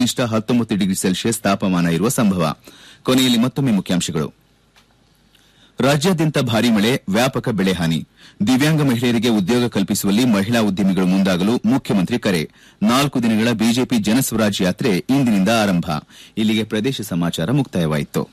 ಕನಿಷ್ಠ ಹತ್ತೊಂಬತ್ತು degree Celsius ತಾಪಮಾನ ಇರುವ ಸಂಭವ ಕೊನೆಯಲ್ಲಿ ಮತ್ತೊಮ್ಮೆ ಮುಖ್ಯಾಂಶಗಳು ರಾಜ್ಯಾದ್ಯಂತ ಭಾರೀ ಮಳೆ ವ್ಯಾಪಕ ಬೆಳೆ ಹಾನಿ ದಿವ್ಯಾಂಗ ಮಹಿಳೆಯರಿಗೆ ಉದ್ಯೋಗ ಕಲ್ಪಿಸುವಲ್ಲಿ ಮಹಿಳಾ ಉದ್ಯಮಿಗಳು ಮುಂದಾಗಲು ಮುಖ್ಯಮಂತ್ರಿ ಕರೆ ನಾಲ್ಕು ದಿನಗಳ ಬಿಜೆಪಿ ಜನಸ್ವರಾಜ್ ಯಾತ್ರೆ ಇಂದಿನಿಂದ ಆರಂಭ ಇಲ್ಲಿಗೆ ಪ್ರದೇಶ ಸಮಾಚಾರ ಮುಕ್ತಾಯವಾಯಿತು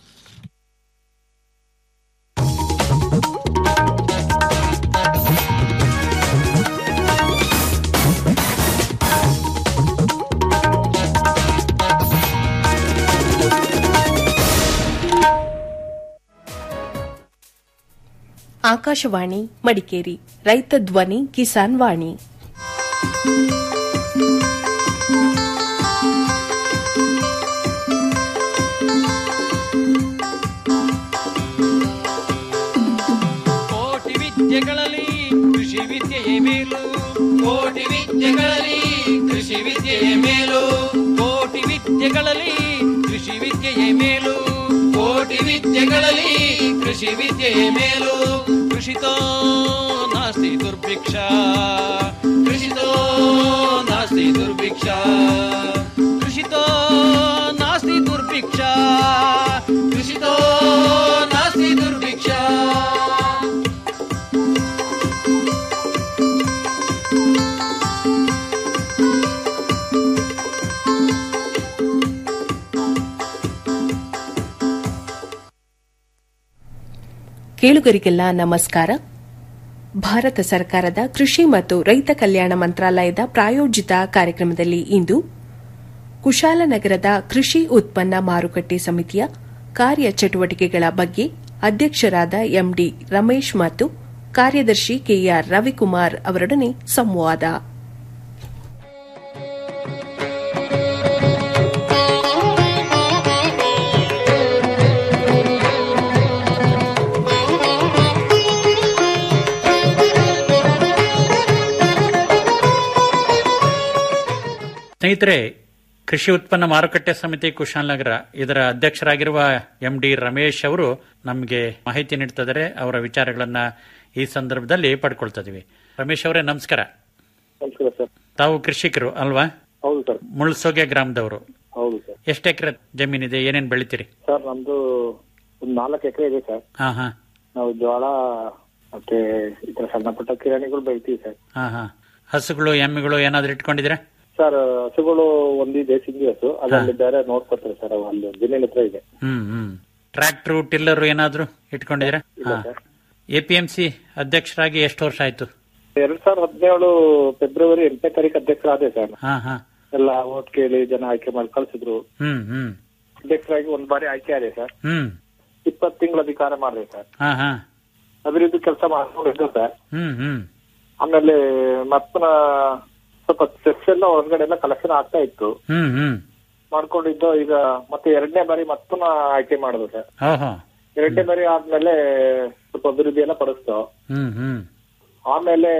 ಆಕಾಶವಾಣಿ ಮಡಿಕೇರಿ ರೈತ ಧ್ವನಿ ಕಿಸಾನ್ ವಾಣಿ ಕೋಟಿ ವಿದ್ಯೆಗಳಲ್ಲಿ ಕೃಷಿ ವಿದ್ಯೆಯೇ ಮೇಲು ಕೋಟಿ ವಿದ್ಯೆಗಳಲ್ಲಿ ಕೃಷಿ ವಿದ್ಯೆಯೇ ಮೇಲು ಕೋಟಿ ವಿದ್ಯೆಗಳಲ್ಲಿ ಕೃಷಿ ವಿದ್ಯೆಯೇ ಮೇಲು ಕೋಟಿ ವಿದ್ಯೆಗಳಲ್ಲಿ ಕೃಷಿ ವಿದ್ಯೆಯೇ ಮೇಲು ಕೃಷಿತೋ ನಾಸ್ತಿ ದುರ್ಭಿಕ್ಷ ಕೃಷಿತೋ ನಾಸ್ತಿ ದುರ್ಭಿಕ್ಷ ಕೃಷಿತೋ ನಾಸ್ತಿ ದುರ್ಭಿಕ್ಷ ಕೃಷಿತೋ ನಾಸ್ತಿ ದುರ್ಭಿಕ್ಷ ಕೇಳುಗರಿಗೆಲ್ಲ ನಮಸ್ಕಾರ ಭಾರತ ಸರ್ಕಾರದ ಕೃಷಿ ಮತ್ತು ರೈತ ಕಲ್ಯಾಣ ಮಂತ್ರಾಲಯದ ಪ್ರಾಯೋಜಿತ ಕಾರ್ಯಕ್ರಮದಲ್ಲಿ ಇಂದು ಕುಶಾಲನಗರದ ಕೃಷಿ ಉತ್ಪನ್ನ ಮಾರುಕಟ್ಟೆ ಸಮಿತಿಯ ಕಾರ್ಯಚಟುವಟಿಕೆಗಳ ಬಗ್ಗೆ ಅಧ್ಯಕ್ಷರಾದ ಎಂಡಿ ರಮೇಶ್ ಮತ್ತು ಕಾರ್ಯದರ್ಶಿ ಕೆಆರ್ ರವಿಕುಮಾರ್ ಅವರೊಡನೆ ಸಂವಾದ ಸ್ನೇಹಿತರೆ ಕೃಷಿ ಉತ್ಪನ್ನ ಮಾರುಕಟ್ಟೆ ಸಮಿತಿ ಕುಶಾಲನಗರ ಇದರ ಅಧ್ಯಕ್ಷರಾಗಿರುವ ಎಂ ಡಿ ರಮೇಶ್ ಅವರು ನಮಗೆ ಮಾಹಿತಿ ನೀಡ್ತಿದ್ದಾರೆ ಅವರ ವಿಚಾರಗಳನ್ನ ಈ ಸಂದರ್ಭದಲ್ಲಿ ಪಡ್ಕೊಳ್ತಾ ಇದೀವಿ ರಮೇಶ್ ಅವರೇ ನಮಸ್ಕಾರ ನಮಸ್ಕಾರ ಸರ್ ತಾವು ಕೃಷಿಕರು ಅಲ್ವಾ ಹೌದು ಸರ್ ಮುಳ್ಸೋಗೆ ಗ್ರಾಮದವರು ಹೌದು ಸರ್ ಎಷ್ಟು ಎಕರೆ ಜಮೀನಿದೆ ಏನೇನ್ ಬೆಳಿತೀರಿ ಸರ್ ನಮ್ದು ಒಂದು ನಾಲ್ಕು ಎಕರೆ ಇದೆ ಸರ್ ಹಾ ಹಾ ನಾವು ಜೋಳ ಮತ್ತೆ ಈ ತರ ಸಣ್ಣ ಪುಟ್ಟ ಕಿರಾಣಿಗಳು ಬೆಳಿತೀವಿ ಸರ್ ಹಾ ಹಾ ಹಸುಗಳು ಎಮ್ಮೆಗಳು ಏನಾದ್ರು ಇಟ್ಕೊಂಡಿದ್ದೀರಾ ಸರ್ ಹಸುಗಳು ಒಂದಿದೆ ಸಿಂಗಿ ಹಸು ಅದರಲ್ಲಿ ಬೇರೆ ನೋಡ್ಕೊತಾರೆ ಸರ್ ಅವು ಅಲ್ಲಿ ಜಮೀನ್ ಹತ್ರ ಇದೆ ಹ್ಮ್ ಹ್ಮ್ ಟ್ರ್ಯಾಕ್ಟರ್ ಟಿಲ್ಲರ್ ಏನಾದ್ರು ಇಟ್ಕೊಂಡಿದ್ದೀರಾ ಇಲ್ಲ ಹಾ ಸರ್ ಎಪಿಎಂಸಿ ಅಧ್ಯಕ್ಷರಾಗಿ ಎಷ್ಟು ವರ್ಷ ಆಯ್ತು ಎರಡ್ ಸಾವಿರದ ಹದಿನೇಳು ಫೆಬ್ರವರಿ ಎಂಟನೇ ತಾರೀಕು ಅಧ್ಯಕ್ಷರಾದೆ ಸರ್ ಹಾ ಹಾ ಎಲ್ಲ ಓಟ್ ಕೇಳಿ ಜನ ಆಯ್ಕೆ ಮಾಡಿ ಕಳ್ಸಿದ್ರು ಹ್ಮ್ ಹ್ಮ್ ಅಧ್ಯಕ್ಷರಾಗಿ ಒಂದ್ ಬಾರಿ ಆಯ್ಕೆ ಆದೆ ಸರ್ ಹ್ಮ್ ಇಪ್ಪತ್ತು ತಿಂಗಳ ಅಧಿಕಾರ ಮಾಡಿದೆ ಸರ್ ಹಾ ಹಾ ಅಭಿವೃದ್ಧಿ ಕೆಲಸ ಮಾಡ್ಕೊಂಡಿದ್ದು ಸರ್ ಹ್ಮ್ ಹ್ಮ್ ಆಮೇಲೆ ಮತ್ತನ ಸ್ವಲ್ಪ ಸೆಸ್ ಎಲ್ಲ ಹೊರಗಡೆ ಎಲ್ಲ ಕಲೆಕ್ಷನ್ ಆಗ್ತಾ ಇತ್ತು ಹ್ಮ್ ಹ್ಮ್ ಮಾಡ್ಕೊಂಡಿದ್ದು ಈಗ ಮತ್ತೆ ಎರಡನೇ ಬಾರಿ ಮತ್ತನ ಆಯ್ಕೆ ಮಾಡುದು ಸರ್ ಓಹೋ ಎರಡನೇ ಬಾರಿ ಆದ್ಮೇಲೆ ಸ್ವಲ್ಪ ಅಭಿವೃದ್ಧಿ ಎಲ್ಲ ಪಡಿಸ್ತು ಹ್ಮ್ ಹ್ಮ್ ಆಮೇಲೆ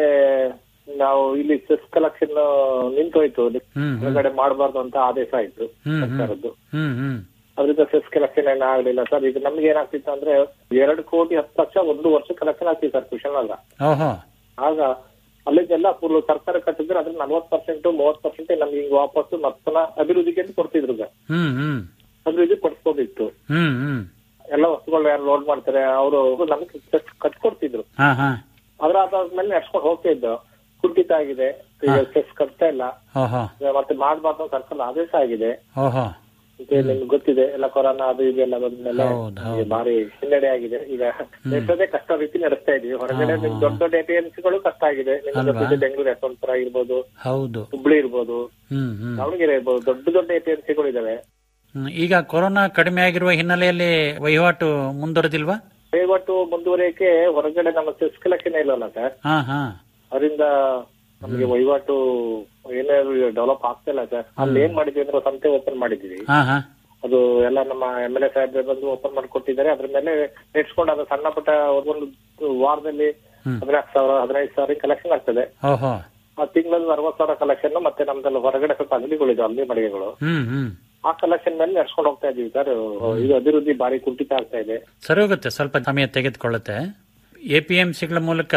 ನಾವು ಇಲ್ಲಿ ಸೆಸ್ ಕಲೆಕ್ಷನ್ ನಿಂತೋಯ್ತು ಹ್ಮ್ ಹ್ಮ್ ಹೊರಗಡೆ ಮಾಡಬಾರ್ದು ಅಂತ ಆದೇಶ ಆಯ್ತು ಹ್ಮ್ ಹ್ಮ್. ಸರ್ಕಾರದ್ದು ಹ್ಮ್ ಹ್ಮ್ ಅದರಿಂದ ಸೆಸ್ ಕಲೆಕ್ಷನ್ ಏನ ಆಗ್ಲಿಲ್ಲ ಸರ್ ಈಗ ನಮ್ಗೆ ಏನಾಗ್ತಿತ್ತು ಅಂದ್ರೆ ಎರಡು ಕೋಟಿ ಹತ್ತು ಲಕ್ಷ ಒಂದು ವರ್ಷ ಕಲೆಕ್ಷನ್ ಆಗ್ತಿತ್ತು ಸರ್ ಕುಶಾಲನಗರ ಓಹೋ ಆಗ ಅಲ್ಲಿದ್ದೆಲ್ಲ ಫುಲ್ ಸರ್ಕಾರ ಕಟ್ಟಿದ್ರೆ ಅದ್ರ ನಲ್ವತ್ ಪರ್ಸೆಂಟ್ ಮೂವತ್ ಪರ್ಸೆಂಟ್ ನಮ್ಗೆ ಈಗ ವಾಪಸ್ ಮತ್ತನ ಅಭಿವೃದ್ಧಿಗೆ ಅಂತ ಕೊಡ್ತಿದ್ರು ಈಗ. ಹ್ಮ್ ಹ್ಮ್ ಅಭಿವೃದ್ಧಿ ಪಡಿಸ್ಬೋದಿತ್ತು ಹ್ಮ್ ಹ್ಮ್ ಎಲ್ಲ ವಸ್ತುಗಳು ಯಾರು ಲೋಡ್ ಮಾಡ್ತಾರೆ ಅವರು ನಮಗೆ ಕಟ್ಕೊಡ್ತಿದ್ರು ಹಾ ಹಾ ಅದ್ರ ಅದಾದ್ಮೇಲೆ ನಡ್ಸ್ಕೊಂಡು ಹೋಗ್ತಾ ಇದ್ದು ಕುಂಠಿತ ಆಗಿದೆ ಈಗ ಚೆಸ್ ಕಟ್ತಾ ಇಲ್ಲ ಓಹೋ ಈಗ ಮತ್ತೆ ಮಾಡಬಾರ್ದು ಅಂತ ಸರ್ಕಾರ ಆದೇಶ ಆಗಿದೆ ಓಹೋ ಮತ್ತೆ ನಿಮ್ಗೆ ಗೊತ್ತಿದೆ ಎಲ್ಲ ಕೊರೋನಾ ಅದು ಇದೆಲ್ಲ ಬಂದ್ಮೇಲೆ ಹೌದು, ಹೌದು. ಈಗ ಭಾರಿ ಹಿನ್ನಡೆ ಆಗಿದೆ ಈಗ ದೇಶದೇ ಕಷ್ಟ ರೀತಿ ನಡೆಸ್ತಾ ಇದೀವಿ ಹೊರಗಡೆ ನಿಮ್ ದೊಡ್ಡ ದೊಡ್ಡ ಎಪಿಎಂಸಿಗಳು ಕಷ್ಟ ಆಗಿದೆ ನಿಮ್ಗೆ ಅಲ್ವಾ? ಗೊತ್ತಿದೆ ಬೆಂಗಳೂರು ಯಶವಂತಪುರ ಇರ್ಬೋದು ಹೌದು ಹುಬ್ಳಿ ಇರ್ಬೋದು ಹ್ಮ್ ಹ್ಮ್ ದಾವಣಗೆರೆ ಇರ್ಬೋದು ದೊಡ್ಡ ದೊಡ್ಡ ಎಪಿಎಂಸಿಗಳು ಇದಾವೆ ಹ್ಮ್. ಈಗ ಕೊರೋನಾ ಕಡಿಮೆ ಆಗಿರುವ ಹಿನ್ನೆಲೆಯಲ್ಲಿ ವಹಿವಾಟು ಮುಂದುವರೆದಿಲ್ವಾ ದಯವಿಟ್ಟು ಮುಂದುವರಿಯಕ್ಕೆ ಹೊರಗಡೆ ನಮ್ಮ ಸೆಸ್ ಕಲೆಕ್ಷನ್ ಇಲ್ಲಲ್ಲ ಸರ್ ಹಾ ಹಾ ಅದರಿಂದ ನಮಗೆ ವಹಿವಾಟು ಏನಾದ್ರು ಡೆವಲಪ್ ಆಗ್ತಾ ಇಲ್ಲ ಸರ್ ಅಲ್ಲಿ ಏನ್ ಮಾಡಿದ್ವಿ ಅಂದ್ರೆ ಸಂತೆ ಓಪನ್ ಮಾಡಿದ್ವಿ ಹಾ ಹಾ ಅದು ಎಲ್ಲ ನಮ್ಮ ಎಂ ಎಲ್ ಎ ಸಾಹೇಬ್ರೆ ಬಂದು ಓಪನ್ ಮಾಡಿಕೊಟ್ಟಿದ್ದಾರೆ ಅದ್ರ ಮೇಲೆ ನೆಟ್ಸ್ಕೊಂಡು ಅದು ಸಣ್ಣ ಪುಟ್ಟ ಒಂದು ವಾರದಲ್ಲಿ ಹ್ಮ್. ಹದಿನಾಲ್ಕು ಸಾವಿರ ಹದಿನೈದು ಸಾವಿರ ಕಲೆಕ್ಷನ್ ಆಗ್ತದೆ ಓಹೋ ಆ ತಿಂಗಳಲ್ಲಿ ಅರವತ್ತು ಸಾವಿರ ಕಲೆಕ್ಷನ್ ಮತ್ತೆ ನಮ್ದಲ್ಲಿ ಹೊರಗಡೆ ಸ್ವಲ್ಪ ಅಂಗಡಿಗಳಿದೆ ಅಂಗಡಿ ಮಳಿಗೆಗಳು ಹ್ಮ್ ಹ್ಮ್ ಆ ಕಲೆಕ್ಷನ್ ಮೇಲೆ ನಡ್ಸ್ಕೊಂಡು ಹೋಗ್ತಾ ಇದೀವಿ ಸರ್ ಇದು ಅಭಿವೃದ್ಧಿ ಭಾರಿ ಕುಂಠಿತ ಆಗ್ತಾ ಇದೆ ಸರಿ ಹೋಗುತ್ತೆ ಸ್ವಲ್ಪ ಸಮಯ ತೆಗೆದುಕೊಳ್ಳುತ್ತೆ ಎಪಿಎಂಸಿಗಳ ಮೂಲಕ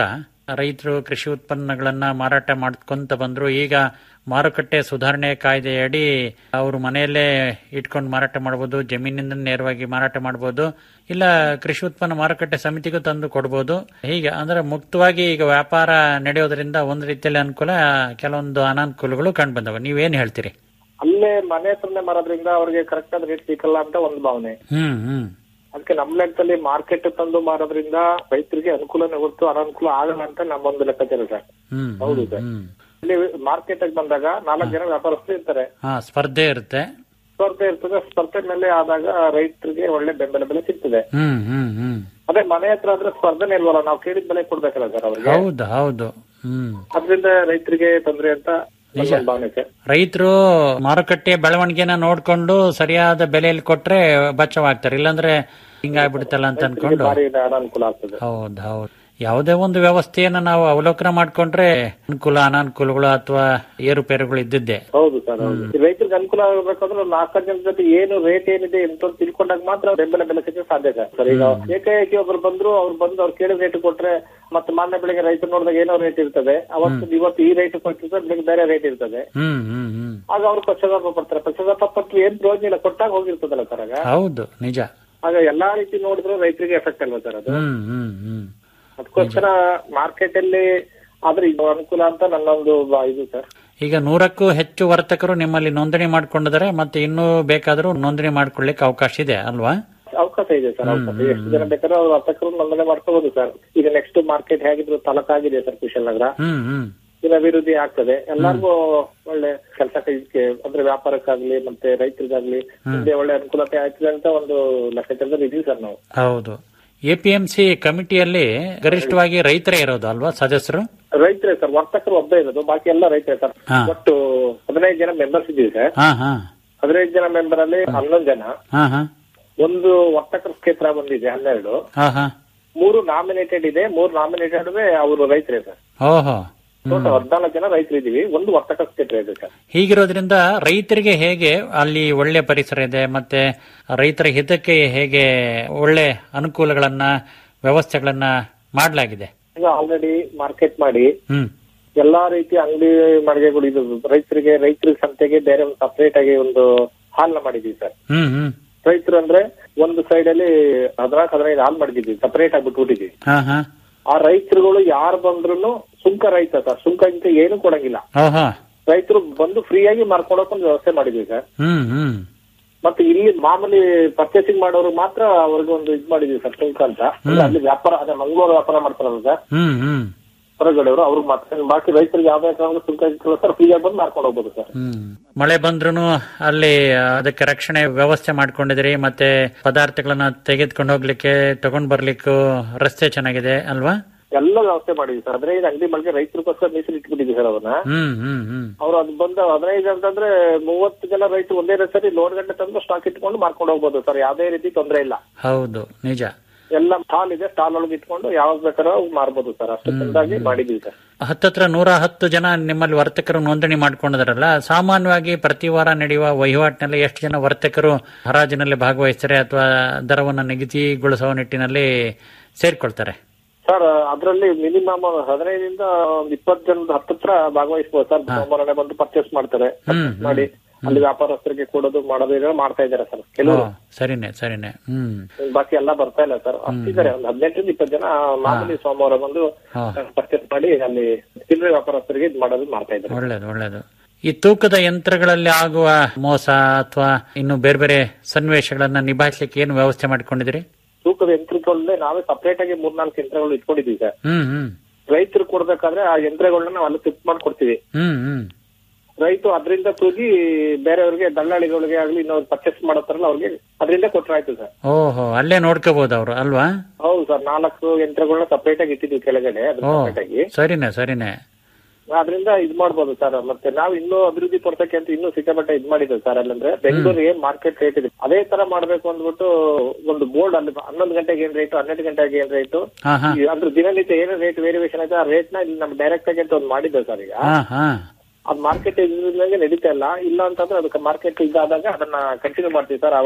ರೈತರು ಕೃಷಿ ಉತ್ಪನ್ನಗಳನ್ನ ಮಾರಾಟ ಮಾಡ್ಕೊಂತ ಬಂದ್ರು ಈಗ ಮಾರುಕಟ್ಟೆ ಸುಧಾರಣೆ ಕಾಯ್ದೆಯಡಿ ಅವರು ಮನೆಯಲ್ಲೇ ಇಟ್ಕೊಂಡು ಮಾರಾಟ ಮಾಡಬಹುದು ಜಮೀನಿಂದ ನೇರವಾಗಿ ಮಾರಾಟ ಮಾಡಬಹುದು ಇಲ್ಲ ಕೃಷಿ ಉತ್ಪನ್ನ ಮಾರುಕಟ್ಟೆ ಸಮಿತಿಗೂ ತಂದು ಕೊಡಬಹುದು ಹೀಗೆ ಅಂದ್ರೆ ಮುಕ್ತವಾಗಿ ಈಗ ವ್ಯಾಪಾರ ನಡೆಯೋದ್ರಿಂದ ಒಂದು ರೀತಿಯಲ್ಲಿ ಅನುಕೂಲ ಕೆಲವೊಂದು ಅನಾನುಕೂಲಗಳು ಕಂಡು ಬಂದವ ನೀವೇನ್ ಹೇಳ್ತೀರಿ ಅಲ್ಲೇ ಮನೆ ಹತ್ರನೇ ಮಾರೋದ್ರಿಂದ ಅವ್ರಿಗೆ ಕರೆಕ್ಟ್ ಆದ ರೇಟ್ ಸಿಕ್ಕಲ್ಲ ಅಂತ ಒಂದು ಭಾವನೆ ಹ್ಮ್ ಹ್ಮ್ ಅದಕ್ಕೆ ನಮ್ ಲೆಕ್ಕದಲ್ಲಿ ಮಾರ್ಕೆಟ್ ತಂದು ಮಾರೋದ್ರಿಂದ ರೈತರಿಗೆ ಅನುಕೂಲನೇ ಹೊರತು ಅನಾನುಕೂಲ ಆಗಲ್ಲ ಅಂತ ನಮ್ಮೊಂದು ಲೆಕ್ಕಾಚಾರ ಸರ್ ಹ್ಮ್ ಹೌದು ಸರ್ ಹ್ಮ್ ಇಲ್ಲಿ ಮಾರ್ಕೆಟ್ ಬಂದಾಗ ನಾಲ್ಕು ಜನ ವ್ಯಾಪಾರಸ್ಥರು ಇರ್ತಾರೆ ಹಾ ಸ್ಪರ್ಧೆ ಇರುತ್ತೆ ಸ್ಪರ್ಧೆ ಇರ್ತದೆ ಸ್ಪರ್ಧೆ ಮೇಲೆ ಆದಾಗ ರೈತರಿಗೆ ಒಳ್ಳೆ ಬೆಂಬಲ ಬೆಲೆ ಸಿಗ್ತದೆ ಹ್ಮ್ ಹ್ಮ್ ಹ್ಮ್ ಅದೇ ಮನೆ ಹತ್ರ ಆದ್ರೆ ಸ್ಪರ್ಧೆನೇ ಇಲ್ವಲ್ಲ ನಾವು ಕೇಳಿದ ಬೆಲೆ ಕೊಡ್ಬೇಕಲ್ಲ ಸರ್ ಅವ್ರಿಗೆ ಹೌದು ಹೌದು ಹ್ಮ್ ಅದ್ರಿಂದ ರೈತರಿಗೆ ತೊಂದರೆ ಅಂತ ನನ್ನ ಭಾವನೆ ಸರ್ ರೈತರು ಮಾರುಕಟ್ಟೆ ಬೆಳವಣಿಗೆನ ನೋಡ್ಕೊಂಡು ಸರಿಯಾದ ಬೆಲೆಯಲ್ಲಿ ಕೊಟ್ರೆ ಬಚಾವಾಗ್ತಾರೆ ಇಲ್ಲಾಂದ್ರೆ ಹಿಂಗಾಗ್ಬಿಡುತ್ತಲ್ಲ ಅಂತ ಅನ್ಕೊಂಡು ಭಾರಿ ಅನಾನುಕೂಲ ಆಗ್ತದೆ ಹೌದು ಹೌದು ಯಾವುದೇ ಒಂದು ವ್ಯವಸ್ಥೆಯನ್ನ ನಾವು ಅವಲೋಕನ ಮಾಡ್ಕೊಂಡ್ರೆ ಅನುಕೂಲ ಅನಾನುಕೂಲಗಳು ಅಥವಾ ಏರುಪೇರುಗಳು ಇದ್ದಿದ್ದೆ ಹೌದು ಸರ್ ಹೌದು ಈ ರೈತರಿಗೆ ಅನುಕೂಲ ಆಗಬೇಕಂದ್ರೆ ನಾಲ್ಕು ಜನ ಜೊತೆ ಏನು ರೇಟ್ ಏನಿದೆ ಅಂತ ತಿಳ್ಕೊಂಡಾಗ ಮಾತ್ರ ಬೆಂಬಲ ಬೆಲೆ ಸಿಕ್ಕ ಸಾಧ್ಯ ಸರ್ ಸರ್ ಈಗ ಏಕಾಏಕಿ ಒಬ್ರು ಬಂದ್ರು ಅವ್ರು ಬಂದು ಅವ್ರು ಕೇಳಿದ ರೇಟ್ ಕೊಟ್ರೆ ಮತ್ತೆ ಮಾನ್ಯ ಬೆಳಿಗ್ಗೆ ರೈತರು ನೋಡಿದಾಗ ಏನೋ ರೇಟ್ ಇರ್ತದೆ ಅವತ್ತು ಇವತ್ತು ಈ ರೇಟ್ ಕೊಟ್ಟಿರ್ತದೆ ಬೆಳಿಗ್ಗೆ ಬೇರೆ ರೇಟ್ ಇರ್ತದೆ ಹ್ಮ್ ಹ್ಮ್ ಹ್ಮ್ ಆಗ ಅವ್ರು ಪಶ್ಚಾತ್ತಾಪ ಪಡ್ತಾರೆ ಪಶ್ಚಾತ್ತಾಪ ಪಟ್ಟು ಏನ್ ಪ್ರಯೋಜನ ಇಲ್ಲ ಕೊಟ್ಟಾಗ ಹೋಗಿರ್ತದಲ್ಲ ಸರ್ ಆಗ ಹೌದು ನಿಜ ಆಗ ಎಲ್ಲಾ ರೀತಿ ನೋಡಿದ್ರೆ ರೈತರಿಗೆ ಎಫೆಕ್ಟ್ ಅಲ್ವಾ ಸರ್ ಅದು ಹ್ಮ್ ಹ್ಮ್ ಹ್ಮ್ ಅದಕ್ಕೋಸ್ಕರ ಮಾರ್ಕೆಟ್ ಅಲ್ಲಿ ಆದ್ರೆ ಇದು ಅನುಕೂಲ ಅಂತ ನನ್ನೊಂದು ಬ- ಇದು ಸರ್ ಈಗ ನೂರಕ್ಕೂ ಹೆಚ್ಚು ವರ್ತಕರು ನಿಮ್ಮಲ್ಲಿ ನೋಂದಣಿ ಮಾಡ್ಕೊಂಡಿದ್ದಾರೆ ಮತ್ತೆ ಇನ್ನೂ ಬೇಕಾದರೂ ನೋಂದಣಿ ಮಾಡ್ಕೊಳ್ಳಿಕ್ಕೆ ಅವಕಾಶ ಇದೆ ಅಲ್ವಾ ಅವಕಾಶ ಇದೆ ಸರ್ ಅವಕಾಶ ಎಷ್ಟು ಜನ ಬೇಕಾದ್ರೂ ಅವ್ರು ವರ್ತಕರು ನೋಂದಣಿ ಮಾಡ್ಕೋಬಹುದು ಸರ್ ಈಗ ನೆಕ್ಸ್ಟ್ ಮಾರ್ಕೆಟ್ ಹೇಗಿದ್ರು ತಾಲೂಕಾಗಿದೆ ಸರ್ ಕುಶಾಲನಗರ ಹ್ಮ್ ಹ್ಮ್ ಇನ್ನು ಅಭಿವೃದ್ಧಿ ಆಗ್ತದೆ ಎಲ್ಲರಿಗೂ ಒಳ್ಳೆ ಕೆಲಸ ಇದಕ್ಕೆ ಅಂದ್ರೆ ವ್ಯಾಪಾರಕ್ಕಾಗ್ಲಿ ಮತ್ತೆ ರೈತರಿಗಾಗ್ಲಿ ಮುಂದೆ ಒಳ್ಳೆ ಅನುಕೂಲತೆ ಆಗ್ತದೆ ಅಂತ ಒಂದು ಲೆಕ್ಕಾಚಾರದಲ್ಲಿ ಇದೀವಿ ಸರ್ ನಾವು ಹೌದು ಎಪಿಎಂಸಿ ಕಮಿಟಿಯಲ್ಲಿ ಗರಿಷ್ಠವಾಗಿ ರೈತರೇ ಇರೋದು ಅಲ್ವಾ ಸದಸ್ಯರು ರೈತರೇ ಸರ್ ವರ್ತಕರು ಒಬ್ಬೇ ಇರೋದು ಬಾಕಿ ಎಲ್ಲ ರೈತರೇ ಸರ್ ಹಾ. ಒಟ್ಟು ಹದಿನೈದು ಜನ ಮೆಂಬರ್ಸ್ ಇದೀವಿ ಸರ್ ಹಾ ಹಾ ಹದಿನೈದು ಜನ ಮೆಂಬರ್ ಅಲ್ಲಿ ಹನ್ನೊಂದು ಜನ ಹಾ ಹಾ ಒಂದು ವರ್ತಕರ ಕ್ಷೇತ್ರ ಬಂದಿದೆ ಹನ್ನೆರಡು ಹಾ ಹಾ ಮೂರು ನಾಮಿನೇಟೆಡ್ ಇದೆ ಮೂರು ನಾಮಿನೇಟೆಡ್ ಅವರು ರೈತರೇ ಸರ್ ಓಹೋ ಟೋಟಲ್ ಹದಿನಾಲ್ಕು ಜನ ರೈತರು ಇದೀವಿ ಒಂದು ವರ್ತಕ ಕ್ಷೇತ್ರ ಇದೆ ಸರ್ ಹೀಗಿರೋದ್ರಿಂದ ರೈತರಿಗೆ ಹೇಗೆ ಅಲ್ಲಿ ಒಳ್ಳೆ ಪರಿಸರ ಇದೆ ಮತ್ತೆ ರೈತರ ಹಿತಕ್ಕೆ ಹೇಗೆ ಒಳ್ಳೆ ಅನುಕೂಲಗಳನ್ನ ವ್ಯವಸ್ಥೆಗಳನ್ನ ಮಾಡಲಾಗಿದೆ ಈಗ ಆಲ್ರೆಡಿ ಮಾರ್ಕೆಟ್ ಮಾಡಿ ಹ್ಮ್ ಎಲ್ಲಾ ರೀತಿಯ ಅಂಗಡಿ ಮಳಿಗೆಗಳು ಇದು ರೈತರಿಗೆ ರೈತರ ಸಂತೆಗೆ ಬೇರೆ ಒಂದು ಸಪರೇಟ್ ಆಗಿ ಒಂದು ಹಾಲ್ನ ಮಾಡಿದೀವಿ ಸರ್ ಹ್ಮ್ ಹ್ಮ್ ರೈತರು ಅಂದ್ರೆ ಒಂದು ಸೈಡ್ ಅಲ್ಲಿ ಹದಿನಾಲ್ಕು ಹದಿನೈದು ಹಾಲ್ ಮಾಡಿದೀವಿ ಸಪರೇಟ್ ಆಗಿ ಬಿಟ್ಬಿಟ್ಟಿದೀವಿ ಹಾ ಹಾ ಆ ರೈತರುಗಳು ಯಾರು ಬಂದ್ರು ಸುಂಕ ರೈತ ಸರ್ ಸುಂಕ ಇಂತ ಏನು ಕೊಡಂಗಿಲ್ಲ ಓಹೋ ರೈತರು ಬಂದು ಫ್ರೀ ಆಗಿ ಮಾರ್ಕೊಡಕ್ ಒಂದು ವ್ಯವಸ್ಥೆ ಮಾಡಿದೀವಿ ಸರ್ ಹ್ಮ್ ಹ್ಮ್ ಮತ್ತೆ ಇಲ್ಲಿ ಮಾಮೂಲಿ ಪರ್ಚೇಸಿಂಗ್ ಮಾಡೋರು ಮಾತ್ರ ಅವ್ರಿಗೆ ಒಂದು ಇದ್ ಮಾಡಿದೀವಿ ಸರ್ ಸುಂಕ ಅಂತ ಅಂದ್ರೆ ಅಲ್ಲಿ ವ್ಯಾಪಾರ ಅದೇ ಮಂಗಳೂರು ವ್ಯಾಪಾರ ಮಾಡ್ತಾರಲ್ಲ ಸರ್ ಹ್ಮ್ ಹ್ಮ್ ಹೊರಗಡೆಯವರು ಅವ್ರಿಗೆ ಮಾತ್ರ ಬಾಕಿ ರೈತರಿಗೆ ಯಾವ್ದೇ ಕಾರಣಕ್ಕೂ ಸುಂಕ ಇಟ್ಟಿಲ್ಲ ಸರ್ ಫ್ರೀ ಆಗಿ ಬಂದು ಮಾರ್ಕೊಂಡು ಹೋಗ್ಬೋದು ಸರ್ ಹ್ಮ್ ಮಳೆ ಬಂದ್ರೂ ಅಲ್ಲಿ ಅದಕ್ಕೆ ರಕ್ಷಣೆ ವ್ಯವಸ್ಥೆ ಮಾಡ್ಕೊಂಡಿದ್ರಿ ಮತ್ತೆ ಪದಾರ್ಥಗಳನ್ನ ತೆಗೆದುಕೊಂಡು ಹೋಗ್ಲಿಕ್ಕೆ ತಗೊಂಡ್ ಬರ್ಲಿಕ್ಕೂ ರಸ್ತೆ ಚೆನ್ನಾಗಿದೆ ಅಲ್ವಾ ಎಲ್ಲ ವ್ಯವಸ್ಥೆ ಮಾಡಿದ್ವಿ ಸರ್ ಹದಿನೈದು ಅಂಗಡಿ ಮಳಿಗೆ ರೈತರಿಗೋಸ್ಕರ ಮೀಸಲು ಇಟ್ಬಿಟ್ಟಿದ್ವಿ ಸರ್ ಅವ್ರನ್ನ ಹ್ಮ್ ಹ್ಮ್ ಹ್ಮ್ ಅವ್ರು ಅದು ಬಂದು ಹದಿನೈದು ಅಂತಂದ್ರೆ ಮೂವತ್ತು ಜನ ರೈತರು ಒಂದೇ ಸರಿ ಲೋಡ್ ಗಂಟೆ ತಂದು ಸ್ಟಾಕ್ ಇಟ್ಕೊಂಡು ಮಾರ್ಕೊಂಡು ಹೋಗ್ಬೋದು ಸರ್ ಯಾವುದೇ ರೀತಿ ತೊಂದರೆ ಇಲ್ಲ ಹೌದು ನಿಜ ಎಲ್ಲ ಸ್ಟಾಲ್ ಇದೆ ಸ್ಟಾಲ್ ಒಳಗೆ ಇಟ್ಕೊಂಡು ಯಾವಾಗ ಬೇಕಾದ್ರೂ ಮಾರ್ಬೋದು ಸರ್ ಅಷ್ಟು ಚೆಂದಾಗಿ ಮಾಡಿದೀವಿ ಸರ್ ಹತ್ತತ್ರ ನೂರ ಹತ್ತು ಜನ ನಿಮ್ಮಲ್ಲಿ ವರ್ತಕರು ನೋಂದಣಿ ಮಾಡ್ಕೊಂಡಿದಾರಲ್ಲ ಸಾಮಾನ್ಯವಾಗಿ ಪ್ರತಿ ವಾರ ನಡೆಯುವ ವಹಿವಾಟಿನಲ್ಲಿ ಎಷ್ಟು ಜನ ವರ್ತಕರು ಹರಾಜಿನಲ್ಲಿ ಭಾಗವಹಿಸ್ತಾರೆ ಅಥವಾ ದರವನ್ನು ನಿಗದಿಗೊಳಿಸುವ ನಿಟ್ಟಿನಲ್ಲಿ ಸೇರ್ಕೊಳ್ತಾರೆ ಸರ್ ಅದರಲ್ಲಿ ಮಿನಿಮಮ್ ಹದಿನೈದರಿಂದ ಒಂದು ಇಪ್ಪತ್ತು ಜನದ ಹತ್ತತ್ರ ಭಾಗವಹಿಸಬಹುದು ಸರ್ ಸೋಮವಾರನೇ ಬಂದು ಪರ್ಚೇಸ್ ಮಾಡ್ತಾರೆ Purchase ಮಾಡಿ ಅಲ್ಲಿ ವ್ಯಾಪಾರಸ್ಥರಿಗೆ ಕೊಡೋದು ಮಾಡೋದು ಇದೆಲ್ಲ ಮಾಡ್ತಾ ಇದ್ದಾರೆ ಸರ್ ಓ ಕೆಲವರು ಸರಿನೆ ಸರಿನೆ ಹ್ಮ್ ಬಾಕಿ ಎಲ್ಲ ಬರ್ತಾ ಇಲ್ಲ ಸರ್ ಅಷ್ಟಿದ್ದಾರೆ ಒಂದು ಹದಿನೆಂಟರಿಂದ ಇಪ್ಪತ್ತು ಜನ ಮಾಮೂಲಿ ಸೋಮವಾರ ಬಂದು ಹಾ. ಪರ್ಚೇಸ್ ಮಾಡಿ ಅಲ್ಲಿ ಚಿಲ್ಲರೆ ವ್ಯಾಪಾರಸ್ಥರಿಗೆ ಇದು ಮಾಡೋದು ಮಾಡ್ತಾ ಇದ್ದಾರೆ ಒಳ್ಳೇದು ಒಳ್ಳೇದು ಈ ತೂಕದ ಯಂತ್ರಗಳಲ್ಲಿ ಆಗುವ ಮೋಸ ಅಥವಾ ಇನ್ನು ಬೇರೆ ಬೇರೆ ಸನ್ನಿವೇಶಗಳನ್ನ ನಿಭಾಯಿಸಲಿಕ್ಕೆ ಏನು ವ್ಯವಸ್ಥೆ ಮಾಡ್ಕೊಂಡಿದ್ದೀರಿ ತೂಕದ ಯಂತ್ರಗಳನ್ನೇ ನಾವೇ ಸಪರೇಟ್ ಆಗಿ ಮೂರ್ನಾಲ್ಕು ಯಂತ್ರಗಳು ಇಟ್ಕೊಂಡಿದೀವಿ ಸರ್ ಹ್ಮ್ ಹ್ಮ್ ರೈತರು ಕೊಡ್ಬೇಕಾದ್ರೆ ಆ ಯಂತ್ರಗಳನ್ನ ನಾವು ಅಲ್ಲಿ ಫಿಕ್ಸ್ ಮಾಡಿ ಕೊಡ್ತೀವಿ ಹ್ಮ್ ಹ್ಮ್ ರೈತ ಅದರಿಂದ ತೂಗಿ ಬೇರೆಯವ್ರಿಗೆ ದಲ್ಲಾಳಿಗಳಿಗೆ ಆಗ್ಲಿ ಇನ್ನೊಂದು ಪರ್ಚೇಸ್ ಮಾಡತ್ತಾರಲ್ಲ ಅವ್ರಿಗೆ ಅದರಿಂದ ಕೊಟ್ರೆ ಆಯ್ತು ಸರ್ ಓಹೋ ಅಲ್ಲೇ ನೋಡ್ಕೋಬಹುದು ಅವರು ಅಲ್ವಾ ಹೌದು ಸರ್ ನಾಲ್ಕು ಯಂತ್ರಗಳನ್ನ ಸಪರೇಟ್ ಆಗಿ ಇಟ್ಟಿದ್ವಿ ಕೆಳಗಡೆ ಅದು ಓ ಸಪರೇಟ್ ಆಗಿ ಸರಿನೆ ಸರಿನೆ ಅದರಿಂದ ಇದ್ ಮಾಡ್ಬೋದು ಸರ್ ಮತ್ತೆ ನಾವು ಇನ್ನೂ ಅಭಿವೃದ್ಧಿ ಪಡಿಸಕ್ಕೆ ಅಂತ ಇನ್ನೂ ಸಿಕ್ಕಾಪಟ್ಟೆ ಇದ್ ಮಾಡಿದ್ದೇವೆ ಸರ್ ಅಲ್ಲಂದ್ರೆ ಬೆಂಗಳೂರಿಗೆ ಮಾರ್ಕೆಟ್ ರೇಟ್ ಇದೆ ಅದೇ ತರ ಮಾಡ್ಬೇಕು ಅಂದ್ಬಿಟ್ಟು ಒಂದು ಬೋರ್ಡ್ ಅಲ್ಲಿ ಹನ್ನೊಂದು ಗಂಟೆಗೆ ಏನ್ ರೇಟು ಹನ್ನೆರಡು ಗಂಟೆಗೆ ಏನ್ ರೇಟು ಹಾ ಹಾ ಅಂದ್ರೆ ದಿನನಿತ್ಯ ಏನೇ ರೇಟ್ ವೇರಿಯೇಷನ್ ಐತೆ ಆ ರೇಟ್ ನ ಇಲ್ಲಿ ನಮ್ ಡೈರೆಕ್ಟ್ ಆಗಿ ಅಂತ ಒಂದು ಮಾಡಿದ್ದೇವೆ ಸರ್ ಈಗ ಹಾ ಹಾ ಅದ್ ಮಾರ್ಕೆಟ್ ಇದ್ದಂಗೆ ನಡೀತಾ ಇಲ್ಲ ಇಲ್ಲ ಅಂತಂದ್ರೆ ಅದಕ್ಕೆ ಮಾರ್ಕೆಟ್ ಇದಾದಾಗ ಅದನ್ನ ಕಂಟಿನ್ಯೂ ಮಾಡ್ತೀವಿ ಸರ್ ಅವಾಗ